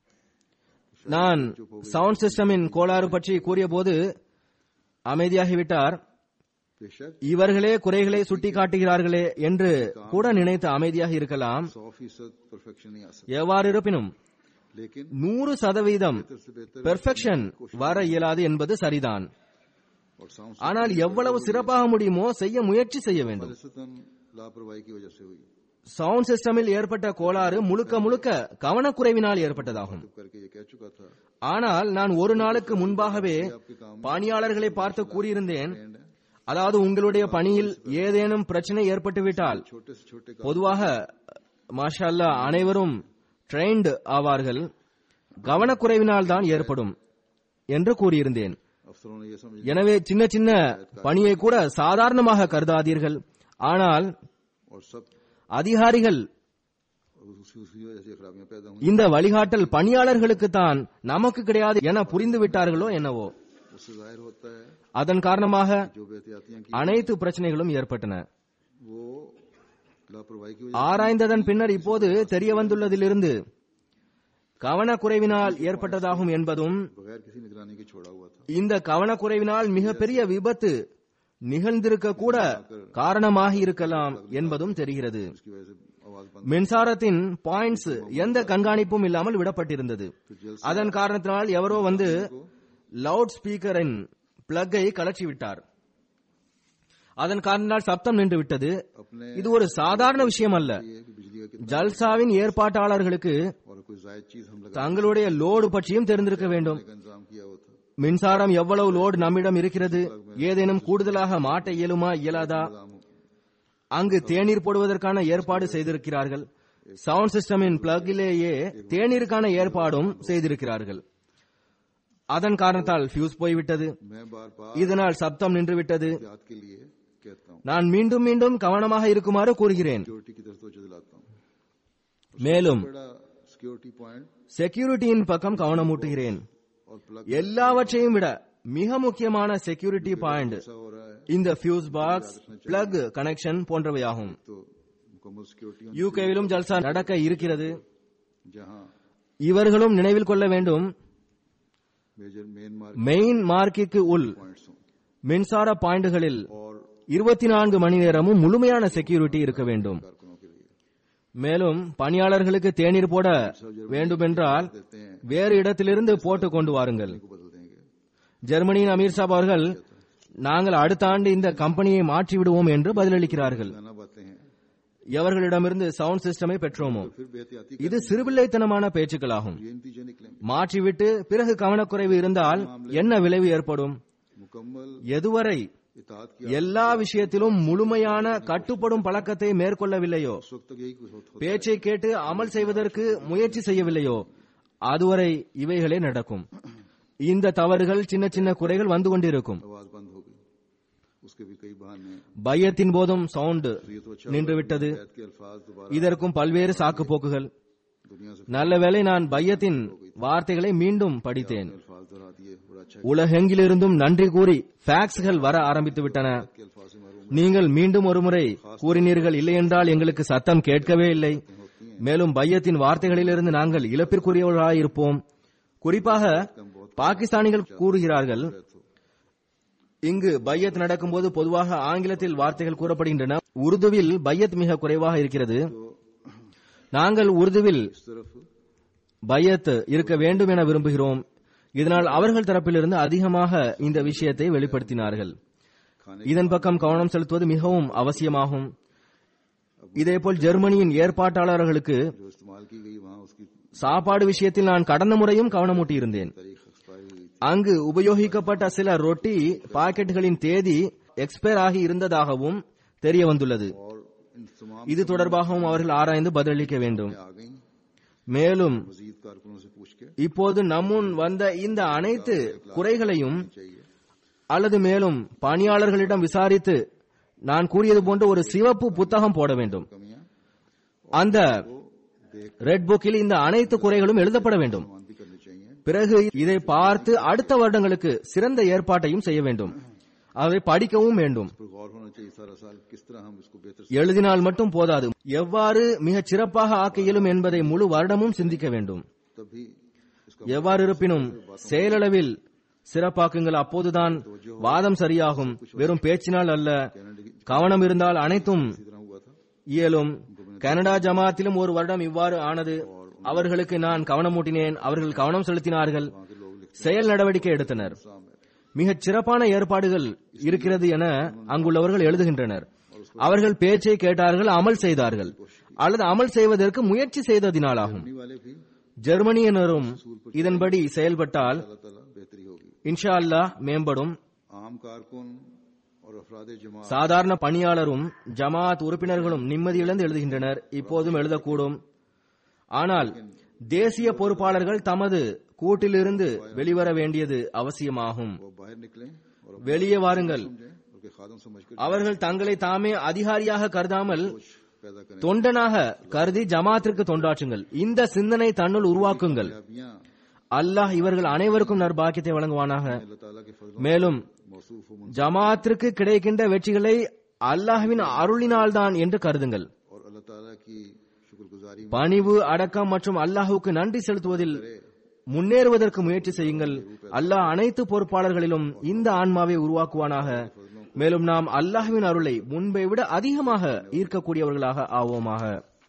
நான் சவுண்ட் சிஸ்டமின் கோளாறு பற்றி கூறியபோது அமைதியாகிவிட்டார் बेशक இவர்களே குறைகளை சுட்டிக்காட்டுகிறார்களே என்று கூட நினைத்து அமைதியாக இருக்கலாம் सौ फीसद परफेक्शन नहीं आ सकता எவ்வாறு இருப்பினும் लेकिन நூறு சதவீதம் बेहतर से बेहतर பெர்ஃபெக்ஷன் வர இயலாது என்பது சரிதான் और साउंड ஆனால் எவ்வளவு சிறப்பாக முடியுமோ செய்ய முயற்சி செய்ய வேண்டும் खालिसतन लापरवाही की वजह से हुई சவுண்ட் சிஸ்டமில் ஏற்பட்ட கோளாறு முழுக்க முழுக்க கவனக்குறைவினால் ஏற்பட்டதாகும் चुप करके ये कह चुका था ஆனால் நான் ஒரு நாளுக்கு முன்பாகவே பணியாளர்களை பார்த்து கூறியிருந்தேன் அதாவது உங்களுடைய பணியில் ஏதேனும் பிரச்சனை ஏற்பட்டுவிட்டால் छोटे से छोटे काम பொதுவாக மாஷா அல்லாஹ் அனைவரும் ட்ரெயின்டு ஆவார்கள் கவனக்குறைவினால் தான் ஏற்படும் என்று கூறியிருந்தேன் अफसरों ने ये समझ எனவே சின்ன சின்ன பணியை கூட சாதாரணமாக கருதாதீர்கள் ஆனால் और सब அதிகாரிகள் और उसकी उसकी वजह से खराबियां पैदा हुई இந்த வழிகாட்டல் பணியாளர்களுக்கு தான் நமக்கு கிடையாது என புரிந்து விட்டார்களோ என்னவோ उससे जाहिर होता है அதன் காரணமாக जो बेहतियातियां की அனைத்து பிரச்சனைகளும் ஏற்பட்டன वो लापरवाही की वजह ஆராய்ந்ததன் பின்னர் இப்போது தெரிய வந்துள்ளதிலிருந்து கவனக்குறைவினால் ஏற்பட்டதாகும் என்பதும் बगैर किसी निगरानी के छोड़ा हुआ था இந்த கவனக்குறைவினால் மிகப்பெரிய விபத்து நிகழ்ந்திருக்க கூட காரணமாகி இருக்கலாம் என்பதும் தெரிகிறது उसकी वजह से आवाज बंद மின்சாரத்தின் பாயிண்ட்ஸ் எந்த கண்காணிப்பும் இல்லாமல் விடப்பட்டிருந்தது அதன் காரணத்தினால் எவரோ வந்து லவுட் ஸ்பீக்கரின் பிளக்கை கலற்றி விட்டார் அதன் காரணத்தினால் சப்தம் நின்று விட்டது अपने இது ஒரு சாதாரண விஷயம் அல்ல लिए कि बिजली का कितना ஜல்சாவின் ஏற்பாட்டாளர்களுக்கு और कोई जायद चीज हम लगा தங்களுடைய லோடு பற்றியும் தெரிந்திருக்க வேண்டும் का इंतजाम किया हुआ था மின்சாரம் எவ்வளவு லோடு நம்மிடம் இருக்கிறது ஏதேனும் கூடுதலாக மாட்ட இயலுமா இயலாதா इंतजाम हो அங்கு தேநீர் போடுவதற்கான ஏற்பாடு செய்திருக்கிறார்கள் சவுண்ட் சிஸ்டமின் பிளக்கிலேயே தேநீருக்கான ஏற்பாடும் செய்திருக்கிறார்கள் அதன் காரணத்தால் ஃபியூஸ் போய்விட்டது मैं बार बार இதனால் சப்தம் நின்றுவிட்டது याद के लिए कहता हूँ நான் மீண்டும் மீண்டும் கவனமாக இருக்குமாறு கூறுகிறேன் सिक्योरिटी की तरफ तवज्जो दिलाता हूँ மேலும் बड़ा सिक्योरिटी पॉइंट செக்யூரிட்டியின் பக்கம் கவனமூட்டுகிறேன் और प्लग எல்லாவற்றையும் விட மிக முக்கியமான செக்யூரிட்டி பாயிண்ட் ऐसा हो रहा है இந்த ஃபியூஸ் பாக்ஸ் பிளக் கனெக்ஷன் போன்றவையாகும் तो मुकम्मल सिक्योरिटी யூகேவிலும் ஜல்சா நடக்க இருக்கிறது जहाँ இவர்களும் நினைவில் கொள்ள வேண்டும் मेजर मेन मार्क மெயின் மார்க்கிற்கு உள் पॉइंट्स हों மின்சார பாயிண்டுகளில் और இருபத்தி நான்கு மணி நேரமும் முழுமையான செக்யூரிட்டி இருக்க வேண்டும் कारकुनों के लिए மேலும் பணியாளர்களுக்கு தேநீர் போட வேண்டுமென்றால் देते हैं வேறு இடத்திலிருந்து போட்டு கொண்டு வாருங்கள் को बदल देंगे ஜெர்மனியின் அமீர் சாப் அவர்கள் நாங்கள் அடுத்த ஆண்டு இந்த கம்பெனியை மாற்றி விடுவோம் என்று பதிலளிக்கிறார்கள் गाना बातें हैं எவர்களிடமிருந்து சவுண்ட் சிஸ்டமை பெற்றோமோ फिर बेहतियाती இது சிறுபிள்ளைத்தனமான பேச்சுக்களாகும் ये नतीजे निकलेंगे மாற்றிவிட்டு பிறகு கவனக்குறைவு இருந்தால் என்ன விளைவு ஏற்படும் मुकम्मल எதுவரை इतात की எல்லா விஷயத்திலும் முழுமையான கட்டுப்படும் பழக்கத்தை மேற்கொள்ளவில்லையோ उस वक्त तक यही कुछ होता பேச்சை கேட்டு அமல் செய்வதற்கு முயற்சி செய்யவில்லையோ அதுவரை இவைகளே நடக்கும் இந்த தவறுகள் சின்ன சின்ன குறைகள் வந்து கொண்டிருக்கும் आवाज बंद हो गई उसके भी कई बहाने हैं பையத்தின் போதும் சவுண்ட் ये तो अच्छा நின்றுவிட்டது कैद के अल्फाज दोबारा இதற்கும் பல்வேறு சாக்கு போக்குகள் दुनिया से நல்ல வேளை நான் பையத்தின் வார்த்தைகளை மீண்டும் படித்தேன் अल्फाज दोहरा दिए बड़ा अच्छा உலகெங்கிலிருந்தும் நன்றி கூறி ஃபேக்ஸ்கள் வர ஆரம்பித்து விட்டன के अल्फाज से महरूम நீங்கள் மீண்டும் ஒருமுறை கூறினீர்கள் இல்லையென்றால் எங்களுக்கு சத்தம் கேட்கவே இல்லை மேலும் பையத்தின் வார்த்தைகளிலிருந்து நாங்கள் இழப்பிற்குரியவர்களாயிருப்போம் குறிப்பாக பாகிஸ்தானிகள் கூறுகிறார்கள் இங்கு பையத் நடக்கும்போது பொதுவாக ஆங்கிலத்தில் வார்த்தைகள் கூறப்படுகின்றன உருதுவில் பையத் மிக குறைவாக இருக்கிறது நாங்கள் உருதுவில் इस तरफ பையத் இருக்க வேண்டும் என விரும்புகிறோம் இதனால் அவர்கள் தரப்பிலிருந்து அதிகமாக இந்த விஷயத்தை வெளிப்படுத்தினார்கள் இதன் பக்கம் கவனம் செலுத்துவது மிகவும் அவசியமாகும் இதேபோல் ஜெர்மனியின் ஏற்பாட்டாளர்களுக்கு जो इस्तेमाल की गई वहाँ उसकी சாப்பாடு விஷயத்தில் நான் கடந்த முறையும் கவனமூட்டியிருந்தேன் तारीख एक्सपायरी हुई அங்கு உபயோகிக்கப்பட்ட சில ரொட்டி பாக்கெட்டுகளின் தேதி எக்ஸ்பயர் ஆகி இருந்ததாகவும் தெரிய வந்துள்ளது और इन तमाम இது தொடர்பாகவும் அவர்கள் ஆராய்ந்து பதிலளிக்க வேண்டும் आ गई மேலும் मजीद कारकुनों से पूछ के இப்போது நம்முன் வந்த இந்த அனைத்து குறைகளையும் चाहिए அல்லது மேலும் பணியாளர்களிடம் விசாரித்து நான் கூறியது போன்று ஒரு சிவப்பு புத்தகம் போட வேண்டும் कमियां அந்த देख ரெட் புக்கில் இந்த அனைத்து குறைகளும் எழுதப்பட வேண்டும் मानती करनी चाहिए பிறகு இதை பார்த்து அடுத்த வருடங்களுக்கு சிறந்த ஏற்பாட்டையும் செய்ய வேண்டும் அதை படிக்கவும் வேண்டும் पर गौर होना चाहिए सारा साल किस तरह हम इसको बेहतर எழுதினால் மட்டும் போதாது எவ்வாறு மிகச் சிறப்பாக ஆக்க இயலும் என்பதை முழு வருடமும் சிந்திக்க வேண்டும் तभी इसका எவ்வாறு இருப்பினும் செயலளவில் சிறப்பாக்குங்கள் அப்போதுதான் வாதம் சரியாகும் வெறும் பேச்சினால் அல்ல கவனம் இருந்தால் அனைத்தும் इसी तरह हुआ था இயலும் கனடா ஜமாத்திலும் ஒரு வருடம் இவ்வாறு ஆனது அவர்களுக்கு நான் கவனமூட்டினேன் அவர்கள் கவனம் செலுத்தினார்கள் वहाँ के लोग लिखते செயல் நடவடிக்கை எடுத்தனர் साम है மிகச் சிறப்பான ஏற்பாடுகள் இருக்கிறது என அங்குள்ளவர்கள் எழுதுகின்றனர் அவர்கள் பேச்சை கேட்டார்கள் அமல் செய்தார்கள் அல்லது அமல் செய்வதற்கு முயற்சி செய்ததினாலாகும் अपनी वाले भी ஜெர்மனியினரும் இதன்படி செயல்பட்டால் अल्लाह ताला बेहतरी होगी இன்ஷா அல்லாஹ் மேம்படும் आम कारकुन और अफराद जमा சாதாரண பணியாளரும் ஜமாத் உறுப்பினர்களும் நிம்மதியிழந்து எழுதுகின்றனர் இப்போதும் எழுதக்கூடும் ஆனால் தேசிய பொறுப்பாளர்கள் தமது கூட்டிலிருந்து வெளிவர வேண்டியது அவசியமாகும் वो बाहर निकलें और अपने வெளியே வாருங்கள் समझें उनके खादम समझकर அவர்கள் தங்களை தாமே அதிகாரியாக கருதாமல் कुछ पैदा करें தொண்டனாக கருதி ஜமாத்திற்கு தொண்டாற்றுங்கள் இந்த சிந்தனை தன்னுள் உருவாக்குங்கள் कामयाबियां அல்லாஹ் இவர்கள் அனைவருக்கும் நற்பாக்கியத்தை வழங்குவானாக अल्लाह ताला के फजल மேலும் मौसूफ व ஜமாத்திற்கு கிடைக்கின்ற வெற்றிகளை அல்லாஹ்வின் அருளினால்தான் என்று கருதுங்கள் और अल्लाह ताला की शुक्रगुजारी में பணிவு அடக்கம் மற்றும் அல்லாஹுக்கு நன்றி செலுத்துவதில் முன்னேறுவதற்கு முயற்சி செய்யுங்கள் அல்லாஹ் அனைத்து பொறுப்பாளர்களிலும் இந்த ஆன்மாவை உருவாக்குவானாக மேலும் நாம் அல்லாஹ்வின் அருளை முன்பை விட அதிகமாக ஈர்க்கக்கூடியவர்களாக ஆவோமாக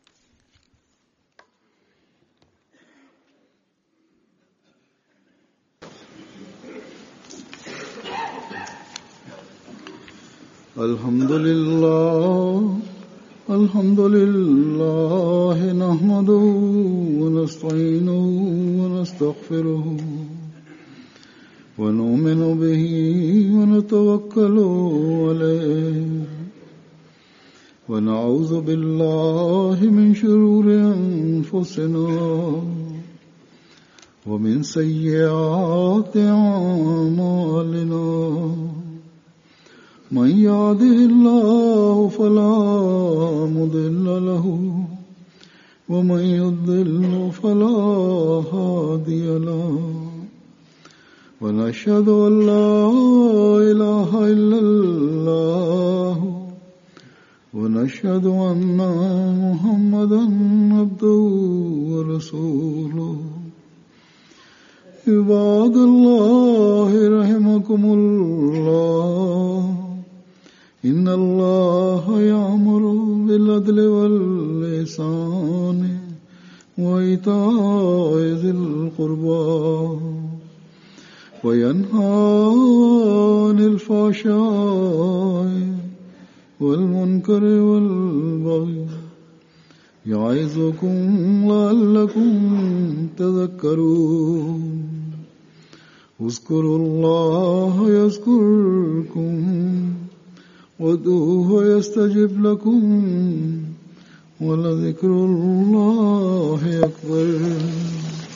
الحمد لله الحمد لله نحمده ونستعينه ونستغفره ونؤمن به ونتوكل عليه ونعوذ بالله من شرور أنفسنا ومن سيئات أعمالنا من يهده الله فلا مضل له ومن يضل فلا هادي له ونشهد ان لا اله الا الله ونشهد ان محمدا عبده ورسوله عباد الله رحمكم الله إن الله يأمر بالعدل واللسان وإيتاء ذي القربى وينهى عن الفحشاء والمنكر والبغي يعظكم لعلكم تذكرون اذكروا الله يذكركم وادعوه يستجب لكم ولذكر الله أكبر